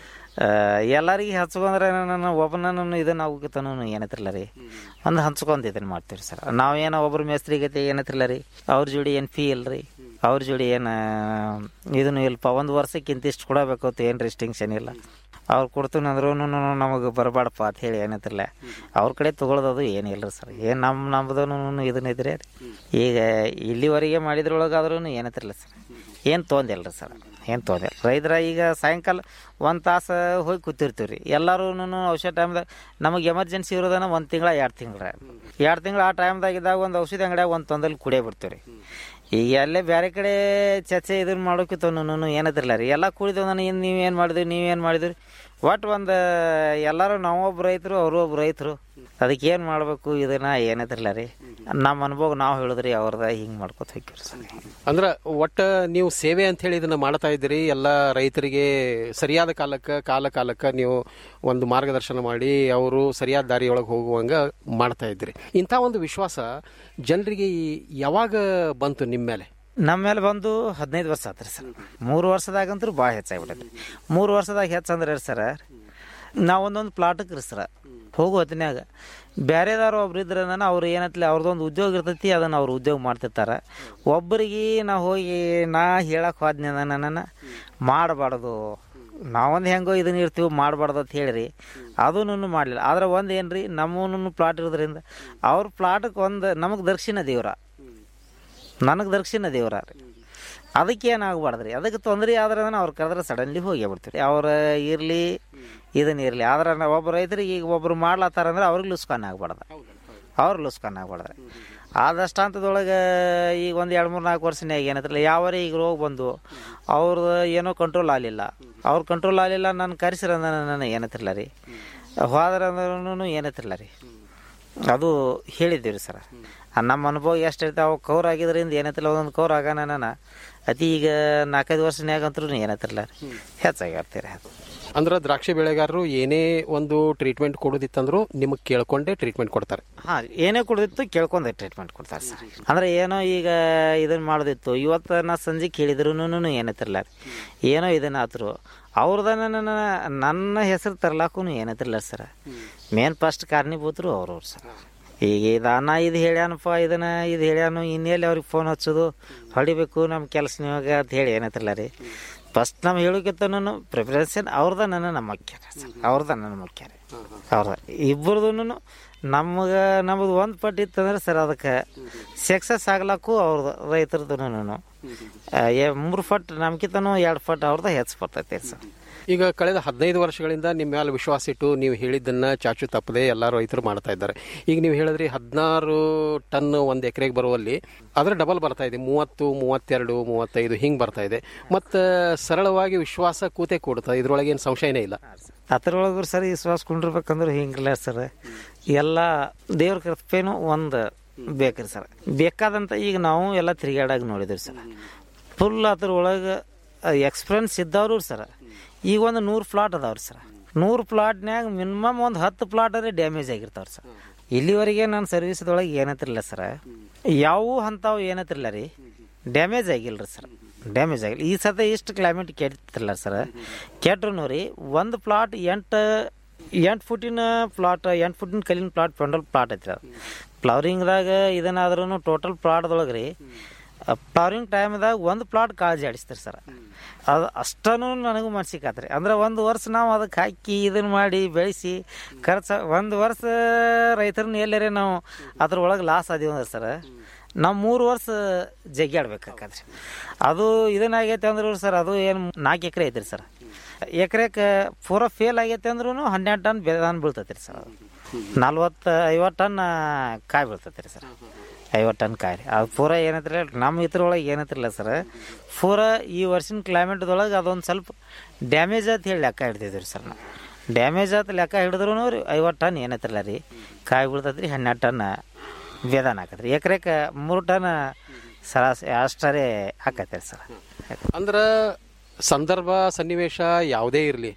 ಎಲ್ಲರಿಗೆ ಹಚ್ಕೊಂಡ್ರೆ ನಾನು ಒಬ್ಬನನ್ನು ಇದನ್ನ ಹೋಗಿತನೂ ಏನೈತಿರಲ್ಲ ರೀ ಒಂದು ಹಂಚ್ಕೊಂಡು ಇದನ್ನ ಮಾಡ್ತೀವಿ ಸರ್ ನಾವೇನೋ ಒಬ್ರು ಮೇಸ್ತ್ರಿ ಗತಿ ಏನೈತಿರಲ್ಲ ರೀ ಅವ್ರ ಜೋಡಿ ಏನು ಫೀ ಇಲ್ರಿ ಅವ್ರ ಜೋಡಿ ಏನು ಇದನ್ನು ಇಲ್ಪ ಒಂದು ವರ್ಷಕ್ಕೆ ಇಂತಿಷ್ಟು ಕೊಡಬೇಕು ಅಂತ ಏನು ರಿಸ್ಟಿಂಕ್ಷನ್ ಇಲ್ಲ ಅವ್ರು ಕೊಡ್ತೀನಿ ಅಂದ್ರೂ ನಮಗೆ ಬರಬಾರ್ದಪ್ಪ ಅಂತ ಹೇಳಿ ಏನೈತಿರಲ್ಲ ಅವ್ರ ಕಡೆ ತೊಗೊಳೋದು ಏನಿಲ್ಲ ಸರ್ ಏನು ನಮ್ಮ ನಮ್ಮದೂ ಇದನ್ನ ಇದ್ರೆ ಈಗ ಇಲ್ಲಿವರೆಗೆ ಮಾಡಿದ್ರೊಳಗಾದ್ರೂ ಏನೈತಿರಲ್ಲ ಸರ್ ಏನು ತೊಂದಿಲ್ಲ ಸರ್ ಏನು ತೊಂದಿಲ್ಲ ರೈತರ ಈಗ ಸಾಯಂಕಾಲ ಒಂದು ತಾಸು ಹೋಗಿ ಕೂತಿರ್ತೀವಿ ರೀ ಎಲ್ಲರೂ ಔಷಧ ಟೈಮ್ದಾಗ ನಮಗೆ ಎಮರ್ಜೆನ್ಸಿ ಇರೋದನ್ನ ಒಂದು ತಿಂಗಳ ಎರಡು ತಿಂಗಳ ಎರಡು ತಿಂಗಳು ಆ ಟೈಮ್ದಾಗ ಇದ್ದಾಗ ಒಂದು ಔಷಧಿ ಅಂಗಡಿಯಾಗ ಒಂದು ತೊಂದಲ್ಲಿ ಕುಡಿಯೇ ಬಿಡ್ತೀವಿ ರೀ ಈಗ ಅಲ್ಲೇ ಬೇರೆ ಕಡೆ ಚರ್ಚೆ ಇದನ್ನ ಮಾಡೋಕಿತ್ತು ಏನತ್ತಿರಲ್ಲ ರೀ ಎಲ್ಲ ಕುಡಿದು ನಾನು ಇನ್ನು ನೀವೇನು ಮಾಡಿದ್ರಿ ನೀವೇನು ಮಾಡಿದ್ರಿ ಒಟ್ಟು ಒಂದು ಎಲ್ಲರೂ ನಾವೊಬ್ಬ ರೈತರು ಅವರು ಒಬ್ಬ ರೈತರು ಅದಕ್ಕೆ ಏನು ಮಾಡಬೇಕು ಇದನ್ನ ಏನತ್ತಿರಲ್ಲ ರೀ ನಮ್ಮ ಅನುಭವ ನಾವು ಹೇಳಿದ್ರಿ ಅವ್ರದ ಹಿಂಗೆ ಮಾಡ್ಕೊತ ಹೋಗ್ತೀವಿ ಸರ್ ಅಂದ್ರೆ ಒಟ್ಟ ನೀವು ಸೇವೆ ಅಂತ ಹೇಳಿ ಇದನ್ನ ಮಾಡ್ತಾ ಇದ್ದೀರಿ ಎಲ್ಲ ರೈತರಿಗೆ ಸರಿಯಾದ ಕಾಲಕ್ಕೆ ಕಾಲ ಕಾಲಕ್ಕೆ ನೀವು ಒಂದು ಮಾರ್ಗದರ್ಶನ ಮಾಡಿ ಅವರು ಸರಿಯಾದ ದಾರಿಯೊಳಗೆ ಹೋಗುವಂಗ ಮಾಡ್ತಾ ಇದ್ದೀರಿ ಇಂಥ ಒಂದು ವಿಶ್ವಾಸ ಜನರಿಗೆ ಈ- ಯಾವಾಗ ಬಂತು ನಿಮ್ಮ ಮೇಲೆ ನಮ್ಮ ಮೇಲೆ ಬಂದು ಹದಿನೈದು ವರ್ಷ ಆತ್ರಿ ಸರ್ ಮೂರು ವರ್ಷದಾಗಂತೂ ಭಾಳ ಹೆಚ್ಚಾಗ್ಬಿಟ್ಟೈತಿ ಮೂರು ವರ್ಷದಾಗ ಹೆಚ್ಚಂದ್ರೆ ಸರ್ ನಾವು ಒಂದೊಂದು ಪ್ಲಾಟಕ್ಕೆ ರೀ ಸರ ಹೋಗು ಹೊತ್ತಿನಾಗ ಬೇರೆದವ್ರು ಒಬ್ರು ಇದ್ರೆ ನಾನು ಅವ್ರು ಏನತ್ಲಿ ಅವ್ರದ್ದೊಂದು ಉದ್ಯೋಗ ಇರ್ತೈತಿ ಅದನ್ನು ಅವ್ರು ಉದ್ಯೋಗ ಮಾಡ್ತಿರ್ತಾರೆ ಒಬ್ಬರಿಗೆ ನಾ ಹೋಗಿ ನಾ ಹೇಳಕ್ಕೆ ಹೋದ್ನೆ ನನ್ನ ಮಾಡಬಾರ್ದು ನಾವೊಂದು ಹೆಂಗೋ ಇದನ್ನ ಇರ್ತೀವಿ ಮಾಡಬಾರ್ದು ಅಂತ ಹೇಳಿರಿ ಅದೂ ಮಾಡಲಿಲ್ಲ ಆದ್ರೆ ಒಂದು ಏನು ರೀ ನಮ್ಮೂ ಪ್ಲಾಟ್ ಇರೋದ್ರಿಂದ ಅವ್ರ ಪ್ಲಾಟಕ್ಕೆ ಒಂದು ನಮಗೆ ದರ್ಶನ ದೇವ್ರ ನನಗೆ ದರ್ಶನ ದೇವ್ರ ರೀ ಅದಕ್ಕೆ ಏನಾಗಬಾರ್ದು ರೀ ಅದಕ್ಕೆ ತೊಂದರೆ ಆದ್ರೆ ಅವ್ರು ಕರೆದ್ರೆ ಸಡನ್ಲಿ ಹೋಗಿ ಬಿಡ್ತೀವಿ ಅವ್ರ ಇರಲಿ ಇದನ್ನ ಇರಲಿ ಆದ್ರೆ ನಾವು ಒಬ್ಬ ರೈತರಿಗೆ ಈಗ ಒಬ್ರು ಮಾಡ್ಲತ್ತಾರ ಅಂದ್ರೆ ಅವ್ರಿಗೆ ಲುಸ್ಕಾನ್ ಆಗ್ಬಾರ್ದು ಅವ್ರು ಲುಸ್ಕಾನ್ ಆಗ್ಬಾರ್ದು ಆದಷ್ಟು ಹಂತದೊಳಗೆ ಈಗ ಒಂದು ಎರಡು ಮೂರು ನಾಲ್ಕು ವರ್ಷನಾಗ ಏನೈತ್ರಲ್ಲ ಯಾವರೇ ಈಗ ರೋಗ ಬಂದು ಅವ್ರದ್ದು ಏನೋ ಕಂಟ್ರೋಲ್ ಆಗಲಿಲ್ಲ ಅವ್ರ ಕಂಟ್ರೋಲ್ ಆಗಲಿಲ್ಲ ನಾನು ಕರೆಸಿರ ನಾನು ಏನೈತಿರಲ್ಲ ರೀ ಹೋದ್ರೆ ಅಂದ್ರೂ ಏನೈತಿರಲ್ಲ ರೀ ಅದು ಹೇಳಿದ್ದೀವಿ ರೀ ಸರ ನಮ್ಮ ಅನುಭವ ಎಷ್ಟು ಇರ್ತವೆ ಅವು ಕವರ್ ಆಗಿದ್ರಿಂದ ಏನೈತಿಲ್ಲ ಒಂದೊಂದು ಕವರ್ ಆಗಾನ ನಾನು ಅತಿ ಈಗ ನಾಲ್ಕೈದು ವರ್ಷನ್ಯಾಗ ಅಂತೂ ಏನೈತಿರಲ್ಲ ರೀ ಹೆಚ್ಚಾಗಿರ್ತೀರಿ ಅದು ಅಂದ್ರೆ ದ್ರಾಕ್ಷಿ ಬೆಳೆಗಾರರು ಏನೇ ಒಂದು ಟ್ರೀಟ್ಮೆಂಟ್ ಕೊಡೋದಿತ್ತಂದ್ರೂ ನಿಮಗೆ ಕೇಳ್ಕೊಂಡೇ ಟ್ರೀಟ್ಮೆಂಟ್ ಕೊಡ್ತಾರೆ ಹಾಂ ಏನೇ ಕುಡ್ದಿತ್ತು ಕೇಳ್ಕೊಂಡೆ ಟ್ರೀಟ್ಮೆಂಟ್ ಕೊಡ್ತಾರೆ ಸರ್ ಅಂದ್ರೆ ಏನೋ ಈಗ ಇದನ್ನ ಮಾಡೋದಿತ್ತು ಇವತ್ತು ನಾ ಸಂಜೆ ಕೇಳಿದ್ರು ಏನೈತಿರಲ್ಲ ರೀ ಏನೋ ಇದನ್ನ ಆತರು ಅವ್ರದ ನನ್ನ ನನ್ನ ಹೆಸರು ತರ್ಲಾಕು ಏನೈತಿರಲ್ಲ ಸರ್ ಮೇನ್ ಫಸ್ಟ್ ಕಾರಣೀಭೂತರು ಅವ್ರವ್ರು ಸರ್ ಈಗ ಇದು ನಾ ಇದು ಹೇಳ್ಯಾನಪ್ಪ ಇದನ್ನ ಇದು ಹೇಳ್ಯಾನು ಇನ್ನೆಲ್ಲಿ ಅವ್ರಿಗೆ ಫೋನ್ ಹಚ್ಚೋದು ಹೊಡಿಬೇಕು ನಮ್ಮ ಕೆಲಸ ನಿಮಗೆ ಅಂತ ಹೇಳಿ ಏನೈತಿರಲ್ಲ ರೀ ಫಸ್ಟ್ ನಮ್ಮ ಹೇಳೋಕ್ಕಿಂತನೂ ಪ್ರಿಫರೆನ್ಸ್ ಅವ್ರದ ನನ್ನ ನಮ್ಮ ಮುಖ್ಯ ಸರ್ ಅವ್ರದ ನನ್ನ ಮುಖ್ಯ ರೀ ಅವ್ರದ ಇಬ್ಬರದು ನಮಗೆ ನಮ್ಮದು ಒಂದು ಪಟ್ಟು ಇತ್ತಂದ್ರೆ ಸರ್ ಅದಕ್ಕೆ ಸಕ್ಸಸ್ ಆಗ್ಲಕ್ಕೂ ಅವ್ರದ್ದು ರೈತರದ್ದು ಮೂರು ಪಟ್ಟು ನಮ್ಕಿಂತನೂ ಎರಡು ಪಟ್ಟು ಅವ್ರದ್ದು ಹೆಚ್ಚು ಬರ್ತೈತೆ ಸರ್ ಈಗ ಕಳೆದ ಹದಿನೈದು ವರ್ಷಗಳಿಂದ ನಿಮ್ಮ ಮೇಲೆ ವಿಶ್ವಾಸ ಇಟ್ಟು ನೀವು ಹೇಳಿದ್ದನ್ನ ಚಾಚು ತಪ್ಪದೆ ಎಲ್ಲ ರೈತರು ಮಾಡ್ತಾ ಇದ್ದಾರೆ ಈಗ ನೀವು ಹೇಳಿದ್ರಿ ಹದಿನಾರು ಟನ್ ಒಂದು ಎಕರೆಗೆ ಬರುವಲ್ಲಿ ಅದರ ಡಬಲ್ ಬರ್ತಾ ಇದೆ ಮೂವತ್ತು ಮೂವತ್ತೆರಡು ಮೂವತ್ತೈದು ಹಿಂಗೆ ಬರ್ತಾ ಇದೆ ಮತ್ತು ಸರಳವಾಗಿ ವಿಶ್ವಾಸ ಕೂತೆ ಕೂಡುತ್ತೆ ಇದ್ರೊಳಗೆ ಏನು ಸಂಶಯನೇ ಇಲ್ಲ ಅದ್ರೊಳಗೆ ಸರ್ ವಿಶ್ವಾಸ ಕೊಂಡಿರ್ಬೇಕಂದ್ರೆ ಹಿಂಗಿಲ್ಲ ಸರ್ ಎಲ್ಲ ದೇವ್ರ ಕೃಪೆನೂ ಒಂದು ಬೇಕ್ರಿ ಸರ್ ಬೇಕಾದಂಥ ಈಗ ನಾವು ಎಲ್ಲ ತಿರುಗಾಡಾಗ ನೋಡಿದ್ವಿ ಸರ್ ಫುಲ್ ಅದ್ರೊಳಗೆ ಎಕ್ಸ್ಪೀರಿಯನ್ಸ್ ಇದ್ದವ್ರು ಸರ್ ಈಗ ಒಂದು ನೂರು ಪ್ಲಾಟ್ ಅದಾವ್ರಿ ಸರ್ ನೂರು ಪ್ಲಾಟ್ನ್ಯಾಗ ಮಿನಿಮಮ್ ಒಂದು ಹತ್ತು ಪ್ಲಾಟರೇ ಡ್ಯಾಮೇಜ್ ಆಗಿರ್ತಾವ್ರಿ ಸರ್ ಇಲ್ಲಿವರೆಗೆ ನಾನು ಸರ್ವಿಸ್ದೊಳಗೆ ಏನತ್ತಿರಲಿಲ್ಲ ಸರ್ ಯಾವ ಅಂಥವು ಏನತ್ತಿರಲ್ಲ ರೀ ಡ್ಯಾಮೇಜ್ ಆಗಿಲ್ಲ ರೀ ಸರ್ ಡ್ಯಾಮೇಜ್ ಆಗಿಲ್ಲ ಈ ಸತ ಇಷ್ಟು ಕ್ಲೈಮೇಟ್ ಕೆಟ್ಟಿರಲ್ಲ ಸರ್ ಕೆಟ್ರು ರೀ ಒಂದು ಪ್ಲಾಟ್ ಎಂಟು ಎಂಟು ಫುಟಿನ ಪ್ಲಾಟ್ ಎಂಟು ಫುಟಿನ ಕಲ್ಲಿನ ಪ್ಲಾಟ್ ಪೆಂಡಲ್ ಪ್ಲಾಟ್ ಐತ್ರಿ ಅದು ಫ್ಲವರಿಂಗ್ದಾಗ ಇದನ್ನಾದ್ರೂ ಟೋಟಲ್ ಪ್ಲಾಟ್ದೊಳಗೆ ರೀ ಫ್ಲವರಿಂಗ್ ಟೈಮ್ದಾಗ ಒಂದು ಪ್ಲಾಟ್ ಕಾಳಜಿ ಆಡಿಸ್ತಾರೆ ಸರ್ ಅದು ಅಷ್ಟೂ ನನಗೂ ಮನ್ಸಿಗೆ ಆತ್ರಿ ಅಂದ್ರೆ ಒಂದು ವರ್ಷ ನಾವು ಅದಕ್ಕೆ ಹಾಕಿ ಇದನ್ನು ಮಾಡಿ ಬೆಳೆಸಿ ಖರ್ಚು ಒಂದು ವರ್ಷ ರೈತರನ್ನ ಎಲ್ಲರೇ ನಾವು ಅದ್ರೊಳಗೆ ಲಾಸ್ ಆದೀವಿ ಅಂದ್ರೆ ಸರ್ ನಾವು ಮೂರು ವರ್ಷ ಜಗ್ಗಾಡ್ಬೇಕಾಕದ್ರಿ ಅದು ಇದನ್ನಾಗೈತೆ ಅಂದ್ರು ಸರ್ ಅದು ಏನು ನಾಲ್ಕು ಎಕರೆ ಐತ್ರಿ ಸರ್ ಎಕರೆಗೆ ಪೂರ ಫೇಲ್ ಆಗೈತೆ ಅಂದ್ರೂ ಹನ್ನೆರಡು ಟನ್ ಬೆದಾನ್ ಬೀಳ್ತೈತೆ ರೀ ಸರ್ ಅದು ನಲ್ವತ್ತು ಐವತ್ತು ಟನ್ ಕಾಯಿ ಬೀಳ್ತೈತೆ ರೀ ಸರ್ ಐವತ್ತು ಟನ್ ಕಾಯಿ ರೀ ಅದು ಪೂರ ಏನೈತ್ರಿ ನಮ್ಮ ಇದ್ರೊಳಗೆ ಏನೈತ್ರಲ್ಲ ಸರ್ ಪೂರ ಈ ವರ್ಷಿನ ಕ್ಲೈಮೇಟ್ದೊಳಗೆ ಅದೊಂದು ಸ್ವಲ್ಪ ಡ್ಯಾಮೇಜ್ ಅಂತ ಹೇಳಿ ಲೆಕ್ಕ ಹಿಡ್ದಿದ್ವಿ ರೀ ಸರ್ ನಾವು ಡ್ಯಾಮೇಜ್ ಆತ ಲೆಕ್ಕ ಹಿಡಿದ್ರೂ ರೀ ಐವತ್ತು ಟನ್ ಏನೈತ್ರಲ್ಲ ರೀ ಕಾಯಿ ಬೀಳ್ತೈತೆ ರೀ ಹನ್ನೆರಡು ಟನ್ ಬೇದಾನ ಹಾಕತ್ರಿ ಎಕರೆಗೆ ಮೂರು ಟನ್ ಸರಾಸರಿ ಅಷ್ಟರೇ ಹಾಕತ್ತೆ ಸರ್ ಅಂದ್ರೆ ಸಂದರ್ಭ ಸನ್ನಿವೇಶ ಯಾವುದೇ ಇರಲಿ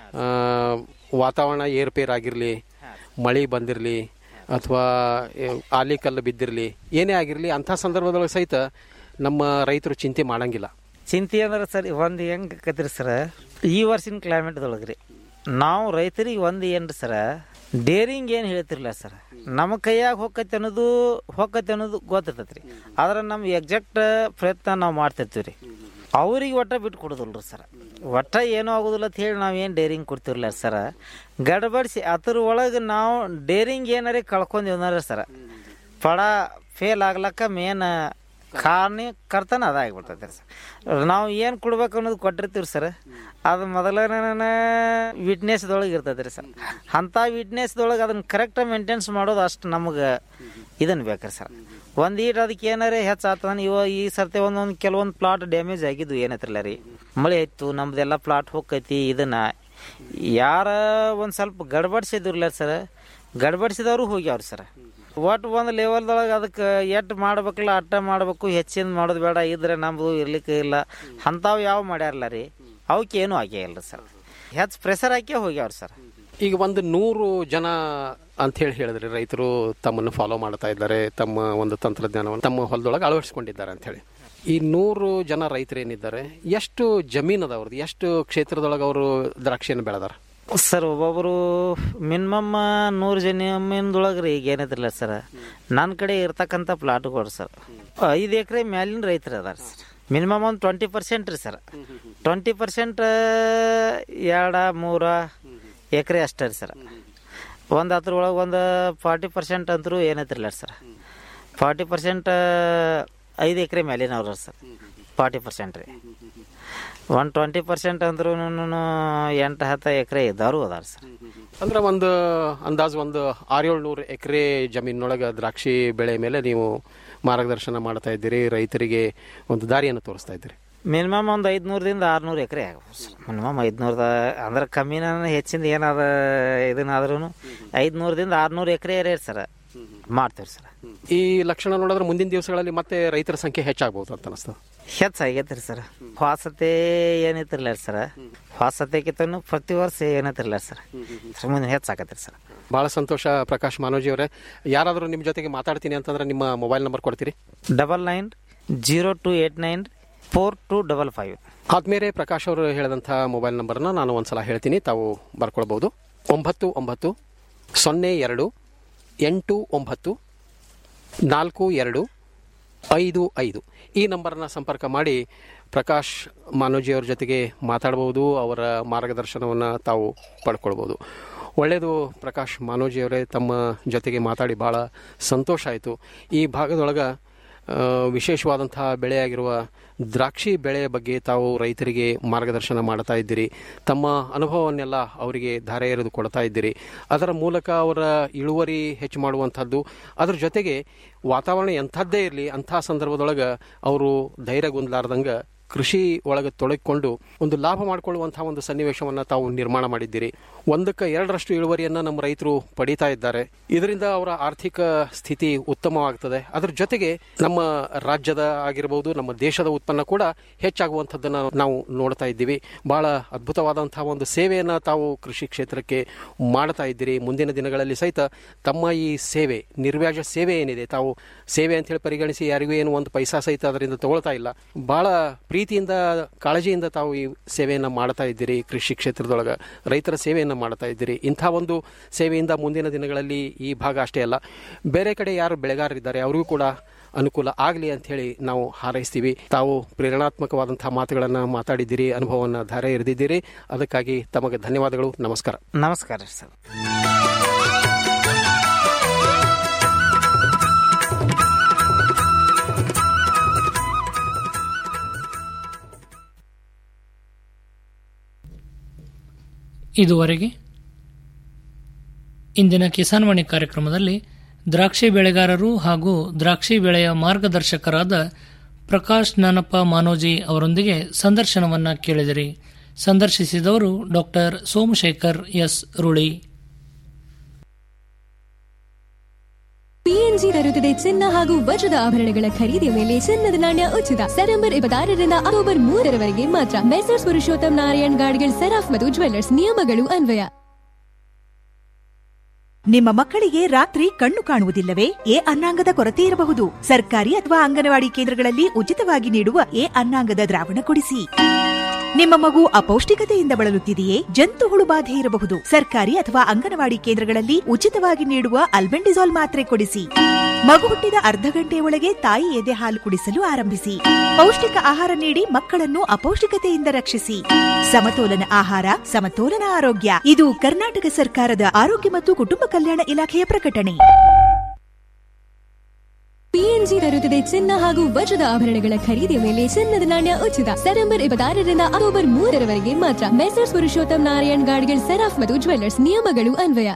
ವಾತಾವರಣ ಏರ್ಪೇರ್ ಆಗಿರಲಿ ಮಳೆ ಬಂದಿರಲಿ ಅಥವಾ ಆಲಿಕಲ್ಲು ಬಿದ್ದಿರಲಿ ಏನೇ ಆಗಿರಲಿ ಅಂಥ ಸಂದರ್ಭದೊಳಗೆ ಸಹಿತ ನಮ್ಮ ರೈತರು ಚಿಂತೆ ಮಾಡಂಗಿಲ್ಲ ಚಿಂತೆ ಅಂದ್ರೆ ಸರ್ ಒಂದು ಹೆಂಗೆ ಆಕತ್ರಿ ಸರ್ ಈ ವರ್ಷಿನ ಕ್ಲೈಮೇಟ್ದೊಳಗೆ ರೀ ನಾವು ರೈತರಿಗೆ ಒಂದು ಏನು ರೀ ಸರ ಡೇರಿಂಗ್ ಏನು ಹೇಳ್ತಿರ್ಲಿಲ್ಲ ಸರ್ ನಮ್ಮ ಕೈಯಾಗ ಹೊಕ್ಕೈತೆ ಅನ್ನೋದು ಹೊಕ್ಕೈತೆ ಅನ್ನೋದು ಗೊತ್ತಿರ್ತೈತೆ ರೀ ಆದ್ರೆ ನಮ್ಮ ಎಕ್ಸಾಕ್ಟ್ ಪ್ರಯತ್ನ ನಾವು ಮಾಡ್ತಿರ್ತೀವಿ ರೀ ಅವ್ರಿಗೆ ಒಟ್ಟ ಬಿಟ್ಟು ಕೊಡೋದಿಲ್ಲ ರೀ ಸರ್ ಒಟ್ಟ ಏನೂ ಆಗೋದಿಲ್ಲ ಅಂತ ಹೇಳಿ ನಾವು ಏನು ಡೇರಿಂಗ್ ಕೊಡ್ತಿರ್ಲಿಲ್ಲ ಸರ ಗಡಬಡಿಸಿ ಅದ್ರ ಒಳಗೆ ನಾವು ಡೇರಿಂಗ್ ಏನಾರೇ ಕಳ್ಕೊಂಡೇವನಾರ ಸರ ಪಡ ಫೇಲ್ ಆಗ್ಲಕ್ಕ ಮೇನ್ ಕಾರಣ ಕರ್ತನ ಅದಾಗ್ಬಿಡ್ತೈತೆ ಸರ್ ನಾವು ಏನು ಕೊಡ್ಬೇಕು ಅನ್ನೋದು ಕೊಟ್ಟಿರ್ತೀವಿ ಸರ್ ಅದು ಮೊದಲನೇ ವಿಟ್ನೆಸ್ದೊಳಗೆ ಇರ್ತೈತೆ ರೀ ಸರ್ ಅಂಥ ವಿಟ್ನೆಸ್ದೊಳಗೆ ಅದನ್ನು ಕರೆಕ್ಟಾಗಿ ಮೇಂಟೆನ್ಸ್ ಮಾಡೋದು ಅಷ್ಟು ನಮಗೆ ಇದನ್ನು ಬೇಕ್ರಿ ಸರ್ ಒಂದು ಈಟ್ ಅದಕ್ಕೆ ಏನಾರೇ ಹೆಚ್ಚಾಗ್ತದ ಇವ ಈ ಸರ್ತಿ ಒಂದೊಂದು ಕೆಲವೊಂದು ಪ್ಲಾಟ್ ಡ್ಯಾಮೇಜ್ ಆಗಿದ್ದು ಏನೈತ್ರಲ್ಲ ರೀ ಮಳೆ ಆಯ್ತು ನಮ್ದೆಲ್ಲ ಪ್ಲಾಟ್ ಹೋಗೈತಿ ಇದನ್ನು ಯಾರ ಒಂದು ಸ್ವಲ್ಪ ಗಡ್ಬಡಿಸಿದ್ರಲ್ಲ ಸರ್ ಗಡ್ಬಡಿಸಿದವರು ಹೋಗ್ಯಾವ್ರಿ ಸರ್ ಒಟ್ಟು ಒಂದು ಲೆವೆಲ್ದೊಳಗೆ ಅದಕ್ಕೆ ಎಟ್ಟು ಮಾಡ್ಬೇಕಲ್ಲ ಅಟ್ಟ ಮಾಡಬೇಕು ಹೆಚ್ಚಿನ ಮಾಡೋದು ಬೇಡ ಇದ್ರೆ ನಮ್ಮದು ಇರ್ಲಿಕ್ಕೆ ಇಲ್ಲ ಅಂಥವು ಯಾವ ಮಾಡ್ಯಾರಲ್ಲ ರೀ ಅವಕ್ಕೆ ಏನೂ ಆಗೇ ಇಲ್ಲ ಸರ್ ಹೆಚ್ಚು ಪ್ರೆಷರ್ ಹಾಕಿ ಹೋಗ್ಯಾವ್ರಿ ಸರ್ ಈಗ ಒಂದು ನೂರು ಜನ ಅಂತ ಹೇಳಿ ಹೇಳಿದ್ರಿ ರೈತರು ತಮ್ಮನ್ನು ಫಾಲೋ ಮಾಡ್ತಾ ಇದ್ದಾರೆ ತಮ್ಮ ಒಂದು ತಂತ್ರಜ್ಞಾನವನ್ನು ತಮ್ಮ ಹೊಲದೊಳಗೆ ಅಳವಡಿಸ್ಕೊಂಡಿದ್ದಾರೆ ಅಂತ ಹೇಳಿ ಈ ನೂರು ಜನ ರೈತರು ಏನಿದ್ದಾರೆ ಎಷ್ಟು ಜಮೀನು ಅದ ಅವ್ರದ್ದು ಎಷ್ಟು ಕ್ಷೇತ್ರದೊಳಗೆ ಅವರು ದ್ರಾಕ್ಷಿಯನ್ನು ಬೆಳೆದಾರ ಸರ್ ಒಬ್ಬೊಬ್ಬರು ಮಿನಿಮಮ್ ನೂರು ಜಮೀನ್ದೊಳಗೆ ರೀ ಈಗ ಏನೈತಿಲ್ಲ ಸರ್ ನನ್ನ ಕಡೆ ಇರ್ತಕ್ಕಂಥ ಪ್ಲಾಟ್ಗಳು ಸರ್ ಐದು ಎಕರೆ ಮ್ಯಾಲಿನ ರೈತರು ಅದಾರ ಸರ್ ಮಿನಿಮಮ್ ಒಂದು ಟ್ವೆಂಟಿ ಪರ್ಸೆಂಟ್ ರೀ ಸರ್ ಟ್ವೆಂಟಿ ಪರ್ಸೆಂಟ್ ಎರಡ ಮೂರ ಎಕರೆ ಅಷ್ಟೇ ರೀ ಸರ್ ಒಂದು ಅದ್ರೊಳಗೆ ಒಂದು ಫಾರ್ಟಿ ಪರ್ಸೆಂಟ್ ಅಂತರೂ ಏನೈತಿಲ್ಲ ಸರ್ ಫಾರ್ಟಿ ಪರ್ಸೆಂಟ್ ಐದು ಎಕರೆ ಮೇಲಿನವ್ರು ಸರ್ ಫಾರ್ಟಿ ಪರ್ಸೆಂಟ್ ರೀ ಒನ್ ಟ್ವೆಂಟಿ ಪರ್ಸೆಂಟ್ ಅಂದ್ರೂ ಎಂಟು ಹತ್ತು ಎಕರೆ ಇದ್ದವರು ಅದಾರ ಸರ್ ಅಂದ್ರೆ ಒಂದು ಅಂದಾಜು ಒಂದು ಆರೇಳು ನೂರು ಎಕರೆ ಜಮೀನೊಳಗೆ ದ್ರಾಕ್ಷಿ ಬೆಳೆ ಮೇಲೆ ನೀವು ಮಾರ್ಗದರ್ಶನ ಮಾಡ್ತಾ ಇದ್ದೀರಿ ರೈತರಿಗೆ ಒಂದು ದಾರಿಯನ್ನು ತೋರಿಸ್ತಾ ಇದ್ದೀರಿ ಮಿನಿಮಮ್ ಒಂದು ಐದುನೂರದಿಂದ ಆರುನೂರು ಎಕರೆ ಆಗ್ಬೋದು ಸರ್ ಮಿನಿಮಮ್ ಐದುನೂರದ ಅಂದ್ರೆ ಕಮ್ಮಿನ ಹೆಚ್ಚಿಂದ ಏನಾದ ಇದನ್ನಾದ್ರೂ ಐದುನೂರದಿಂದ ಆರುನೂರು ಎಕರೆ ರೀ ಸರ್ ಮಾಡ್ತೀವಿ ಸರ್ ಈ ಲಕ್ಷಣ ನೋಡಿದ್ರೆ ಮುಂದಿನ ದಿವಸಗಳಲ್ಲಿ ಮತ್ತೆ ರೈತರ ಸಂಖ್ಯೆ ಹೆಚ್ಚಾಗ್ಬೋದು ಅಂತ ಅನಿಸ್ತದೆ ಹೆಚ್ಚಾಗೈತೆ ರೀ ಸರ್ ಹೊಸತೆ ಏನೈತಿರಲ್ಲ ಸರ್ ಹೊಸತೆಗಿಂತನೂ ಪ್ರತಿ ವರ್ಷ ಏನೈತಿರಲ್ಲ ಸರ್ ಅದ್ರ ಮುಂದೆ ಹೆಚ್ಚಾಗತ್ತೆ ಸರ್ ಬಹಳ ಸಂತೋಷ ಪ್ರಕಾಶ್ ಮಾನೋಜಿ ಅವರೇ ಯಾರಾದರೂ ನಿಮ್ಮ ಜೊತೆಗೆ ಮಾತಾಡ್ತೀನಿ ಅಂತಂದ್ರೆ ನಿಮ್ಮ ಮೊಬೈಲ್ ನಂಬರ್ ಕೊಡ್ತೀರಿ double nine zero two eight nine four two double five ಆದ್ಮೇಲೆ ಪ್ರಕಾಶ್ ಅವರು ಹೇಳಿದಂಥ ಮೊಬೈಲ್ ನಂಬರ್ನ ನಾನು ಒಂದ್ಸಲ ಹೇಳ್ತೀನಿ ತಾವು ಬರ್ಕೊಳ್ಬೋದು ಒಂಬತ್ತು ಒಂಬತ್ತು ಸೊನ್ನೆ ಎರಡು ಎಂಟು ಒಂಬತ್ತು ನಾಲ್ಕು ಎರಡು ಐದು ಐದು ಈ ನಂಬರ್ನ ಸಂಪರ್ಕ ಮಾಡಿ ಪ್ರಕಾಶ್ ಮಾನೋಜಿಯವ್ರ ಜೊತೆಗೆ ಮಾತಾಡ್ಬೋದು ಅವರ ಮಾರ್ಗದರ್ಶನವನ್ನು ತಾವು ಪಡ್ಕೊಳ್ಬೋದು ಒಳ್ಳೆಯದು ಪ್ರಕಾಶ್ ಮಾನೋಜಿಯವರೇ ತಮ್ಮ ಜೊತೆಗೆ ಮಾತಾಡಿ ಭಾಳ ಸಂತೋಷ ಆಯಿತು ಈ ಭಾಗದೊಳಗೆ ಆ, ವಿಶೇಷವಾದಂತಹ ಬೆಳೆಯಾಗಿರುವ ದ್ರಾಕ್ಷಿ ಬೆಳೆಯ ಬಗ್ಗೆ ತಾವು ರೈತರಿಗೆ ಮಾರ್ಗದರ್ಶನ ಮಾಡ್ತಾ ಇದ್ದೀರಿ ತಮ್ಮ ಅನುಭವವನ್ನೆಲ್ಲ ಅವರಿಗೆ ಧಾರೆ ಎರೆದು ಕೊಡ್ತಾ ಇದ್ದೀರಿ ಅದರ ಮೂಲಕ ಅವರ ಇಳುವರಿ ಹೆಚ್ಚು ಮಾಡುವಂಥದ್ದು ಅದರ ಜೊತೆಗೆ ವಾತಾವರಣ ಎಂಥದ್ದೇ ಇರಲಿ ಅಂಥ ಸಂದರ್ಭದೊಳಗೆ ಅವರು ಧೈರ್ಯಗೊಂದಲಾರ್ದಂಗೆ ಕೃಷಿ ಒಳಗೆ ತೊಡಗಿಕೊಂಡು ಒಂದು ಲಾಭ ಮಾಡಿಕೊಳ್ಳುವಂತಹ ಒಂದು ಸನ್ನಿವೇಶವನ್ನು ತಾವು ನಿರ್ಮಾಣ ಮಾಡಿದ್ದೀರಿ ಒಂದಕ್ಕೆ ಎರಡರಷ್ಟು ಇಳುವರಿಯನ್ನು ನಮ್ಮ ರೈತರು ಪಡೀತಾ ಇದ್ದಾರೆ ಇದರಿಂದ ಅವರ ಆರ್ಥಿಕ ಸ್ಥಿತಿ ಉತ್ತಮವಾಗ್ತದೆ ಅದರ ಜೊತೆಗೆ ನಮ್ಮ ರಾಜ್ಯದ ಆಗಿರಬಹುದು ನಮ್ಮ ದೇಶದ ಉತ್ಪನ್ನ ಕೂಡ ಹೆಚ್ಚಾಗುವಂಥದ್ದನ್ನು ನಾವು ನೋಡ್ತಾ ಇದ್ದೀವಿ ಬಹಳ ಅದ್ಭುತವಾದಂತಹ ಒಂದು ಸೇವೆಯನ್ನು ತಾವು ಕೃಷಿ ಕ್ಷೇತ್ರಕ್ಕೆ ಮಾಡ್ತಾ ಇದ್ದೀರಿ ಮುಂದಿನ ದಿನಗಳಲ್ಲಿ ಸಹಿತ ತಮ್ಮ ಈ ಸೇವೆ ನಿರ್ವ್ಯಾಜ ಸೇವೆ ಏನಿದೆ ತಾವು ಸೇವೆ ಅಂತ ಹೇಳಿ ಪರಿಗಣಿಸಿ ಯಾರಿಗೂ ಏನು ಒಂದು ಪೈಸಾ ಸಹಿತ ಅದರಿಂದ ತಗೊಳ್ತಾ ಇಲ್ಲ ಬಹಳ ಪ್ರೀತಿಯಿಂದ ಕಾಳಜಿಯಿಂದ ತಾವು ಈ ಸೇವೆಯನ್ನು ಮಾಡ್ತಾ ಇದ್ದೀರಿ ಕೃಷಿ ಕ್ಷೇತ್ರದೊಳಗೆ ರೈತರ ಸೇವೆಯನ್ನು ಮಾಡ್ತಾ ಇದ್ದೀರಿ ಇಂಥ ಒಂದು ಸೇವೆಯಿಂದ ಮುಂದಿನ ದಿನಗಳಲ್ಲಿ ಈ ಭಾಗ ಅಷ್ಟೇ ಅಲ್ಲ ಬೇರೆ ಕಡೆ ಯಾರು ಬೆಳೆಗಾರರಿದ್ದಾರೆ ಅವರಿಗೂ ಕೂಡ ಅನುಕೂಲ ಆಗಲಿ ಅಂತ ಹೇಳಿ ನಾವು ಹಾರೈಸ್ತೀವಿ ತಾವು ಪ್ರೇರಣಾತ್ಮಕವಾದಂತಹ ಮಾತುಗಳನ್ನು ಮಾತಾಡಿದ್ದೀರಿ ಅನುಭವವನ್ನು ಧಾರೆ ಎರೆದಿದ್ದೀರಿ ಅದಕ್ಕಾಗಿ ತಮಗೆ ಧನ್ಯವಾದಗಳು ನಮಸ್ಕಾರ ನಮಸ್ಕಾರ ಸರ್ ಇದುವರೆಗೆ ಇಂದಿನ ಕಿಸಾನ್ವಾಣಿ ಕಾರ್ಯಕ್ರಮದಲ್ಲಿ ದ್ರಾಕ್ಷಿ ಬೆಳೆಗಾರರು ಹಾಗೂ ದ್ರಾಕ್ಷಿ ಬೆಳೆಯ ಮಾರ್ಗದರ್ಶಕರಾದ ಪ್ರಕಾಶ್ ನಾನಪ್ಪ ಮಾನೋಜಿ ಅವರೊಂದಿಗೆ ಸಂದರ್ಶನವನ್ನ ಕೇಳಿದಿರಿ ಸಂದರ್ಶಿಸಿದವರು doctor Somashekhar S Ruli PNG ತರುತ್ತದೆ ಚಿನ್ನ ಹಾಗೂ ವಜ್ರದ ಆಭರಣಗಳ ಖರೀದಿಯ ಮೇಲೆ ಚಿನ್ನದ ನಾಣ್ಯ ಉಚಿತ ಸೆಪ್ಟೆಂಬರ್ ಇಪ್ಪತ್ತಾರರಿಂದ ಅಕ್ಟೋಬರ್ ಮೂರರವರೆಗೆ ಮಾತ್ರ ಮೆಸರ್ಸ್ ಪುರುಷೋತ್ತಮ್ ನಾರಾಯಣ್ ಗಾಡ್ಗಿಲ್ ಸೆರಾಫ್ ಮತ್ತು ಜ್ವೆಲ್ಲರ್ಸ್ ನಿಯಮಗಳು ಅನ್ವಯ ನಿಮ್ಮ ಮಕ್ಕಳಿಗೆ ರಾತ್ರಿ ಕಣ್ಣು ಕಾಣುವುದಿಲ್ಲವೇ ಎ ಅನ್ನಾಂಗದ ಕೊರತೆ ಇರಬಹುದು ಸರ್ಕಾರಿ ಅಥವಾ ಅಂಗನವಾಡಿ ಕೇಂದ್ರಗಳಲ್ಲಿ ಉಚಿತವಾಗಿ ನೀಡುವ ಎ ಅನ್ನಾಂಗದ ದ್ರಾವಣ ಕೊಡಿಸಿ ನಿಮ್ಮ ಮಗು ಅಪೌಷ್ಟಿಕತೆಯಿಂದ ಬಳಲುತ್ತಿದೆಯೇ ಜಂತು ಹುಳು ಬಾಧೆ ಇರಬಹುದು ಸರ್ಕಾರಿ ಅಥವಾ ಅಂಗನವಾಡಿ ಕೇಂದ್ರಗಳಲ್ಲಿ ಉಚಿತವಾಗಿ ನೀಡುವ ಅಲ್ಬೆಂಡಿಸಾಲ್ ಮಾತ್ರೆ ಕೊಡಿಸಿ ಮಗು ಹುಟ್ಟಿದ ಅರ್ಧ ಗಂಟೆಯೊಳಗೆ ತಾಯಿ ಎದೆ ಹಾಲು ಕುಡಿಸಲು ಆರಂಭಿಸಿ ಪೌಷ್ಟಿಕ ಆಹಾರ ನೀಡಿ ಮಕ್ಕಳನ್ನು ಅಪೌಷ್ಟಿಕತೆಯಿಂದ ರಕ್ಷಿಸಿ ಸಮತೋಲನ ಆಹಾರ ಸಮತೋಲನ ಆರೋಗ್ಯ ಇದು ಕರ್ನಾಟಕ ಸರ್ಕಾರದ ಆರೋಗ್ಯ ಮತ್ತು ಕುಟುಂಬ ಕಲ್ಯಾಣ ಇಲಾಖೆಯ ಪ್ರಕಟಣೆ ಪಿಎನ್ಜಿ ತರುತ್ತದೆ ಚಿನ್ನ ಹಾಗೂ ವಜ್ರದ ಆಭರಣಗಳ ಖರೀದಿಯ ಮೇಲೆ ಚಿನ್ನದ ನಾಣ್ಯ ಉಚಿತ ಸೆಪ್ಟೆಂಬರ್ ಇಪ್ಪತ್ತಾರರಿಂದ ಅಕ್ಟೋಬರ್ ಮೂರರವರೆಗೆ ಮಾತ್ರ ಮೆಸರ್ಸ್ ಪುರುಷೋತ್ತಮ್ ನಾರಾಯಣ್ ಗಾಡ್ಗಿಲ್ ಸೆರಾಫ್ ಮತ್ತು ಜ್ವೆಲ್ಲರ್ಸ್ ನಿಯಮಗಳು ಅನ್ವಯ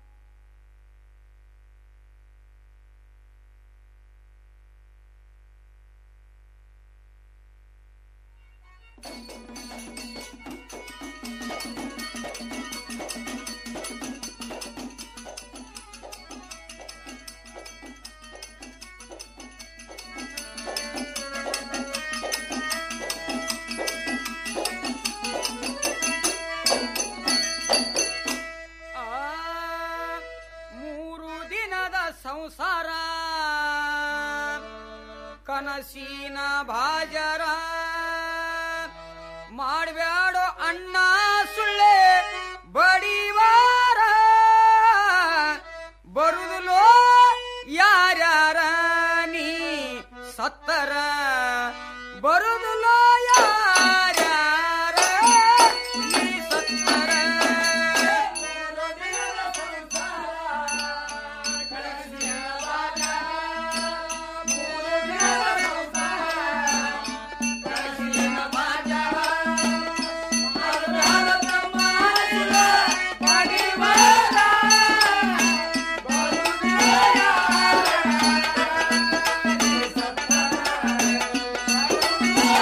ಮೂರು ದಿನದ ಸಂಸಾರ ಕನಸಿನ ಬಾಜರ ಮಾಡಬ್ಯಾಡೋ ಅಣ್ಣ ಸುಳ್ಳೆ ಬಡಿವಾರ ಬರುದುಲೋ ಯಾರ್ಯಾರ ನೀ ಸತ್ತರ ಬರುದುಲೋ ಯಾರ್ಯಾರ ನೀ ಸತ್ತರ Bye.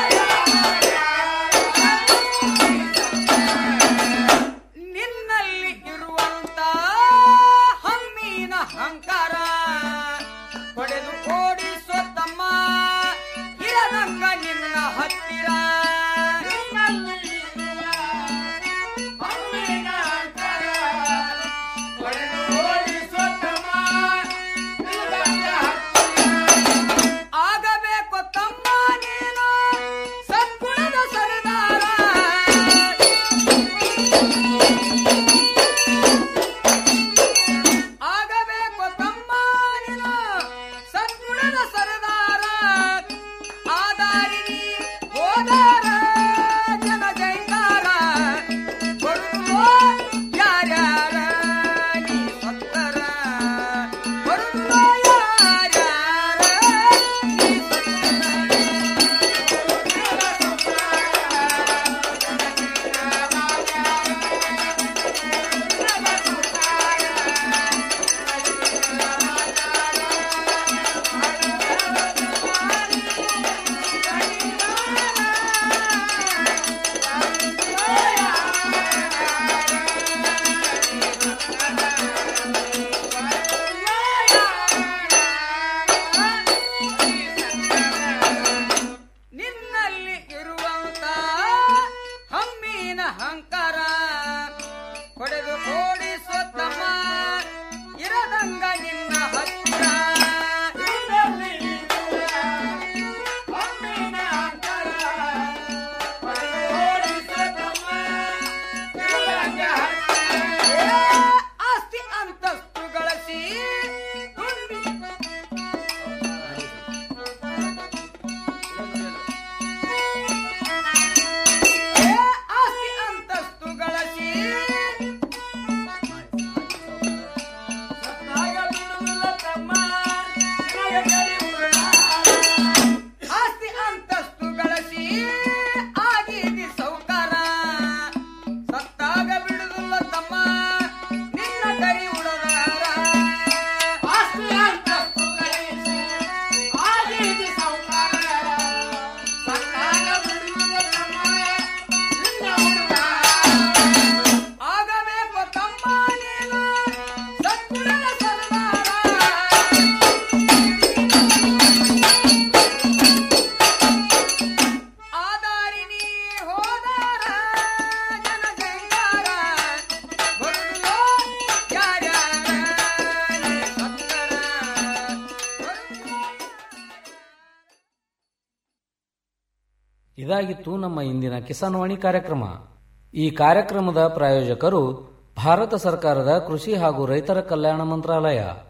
ಇದಾಗಿತ್ತು ನಮ್ಮ ಇಂದಿನ ಕಿಸಾನ್ ವಾಣಿ ಕಾರ್ಯಕ್ರಮ ಈ ಕಾರ್ಯಕ್ರಮದ ಪ್ರಾಯೋಜಕರು ಭಾರತ ಸರ್ಕಾರದ ಕೃಷಿ ಹಾಗೂ ರೈತರ ಕಲ್ಯಾಣ ಮಂತ್ರಾಲಯ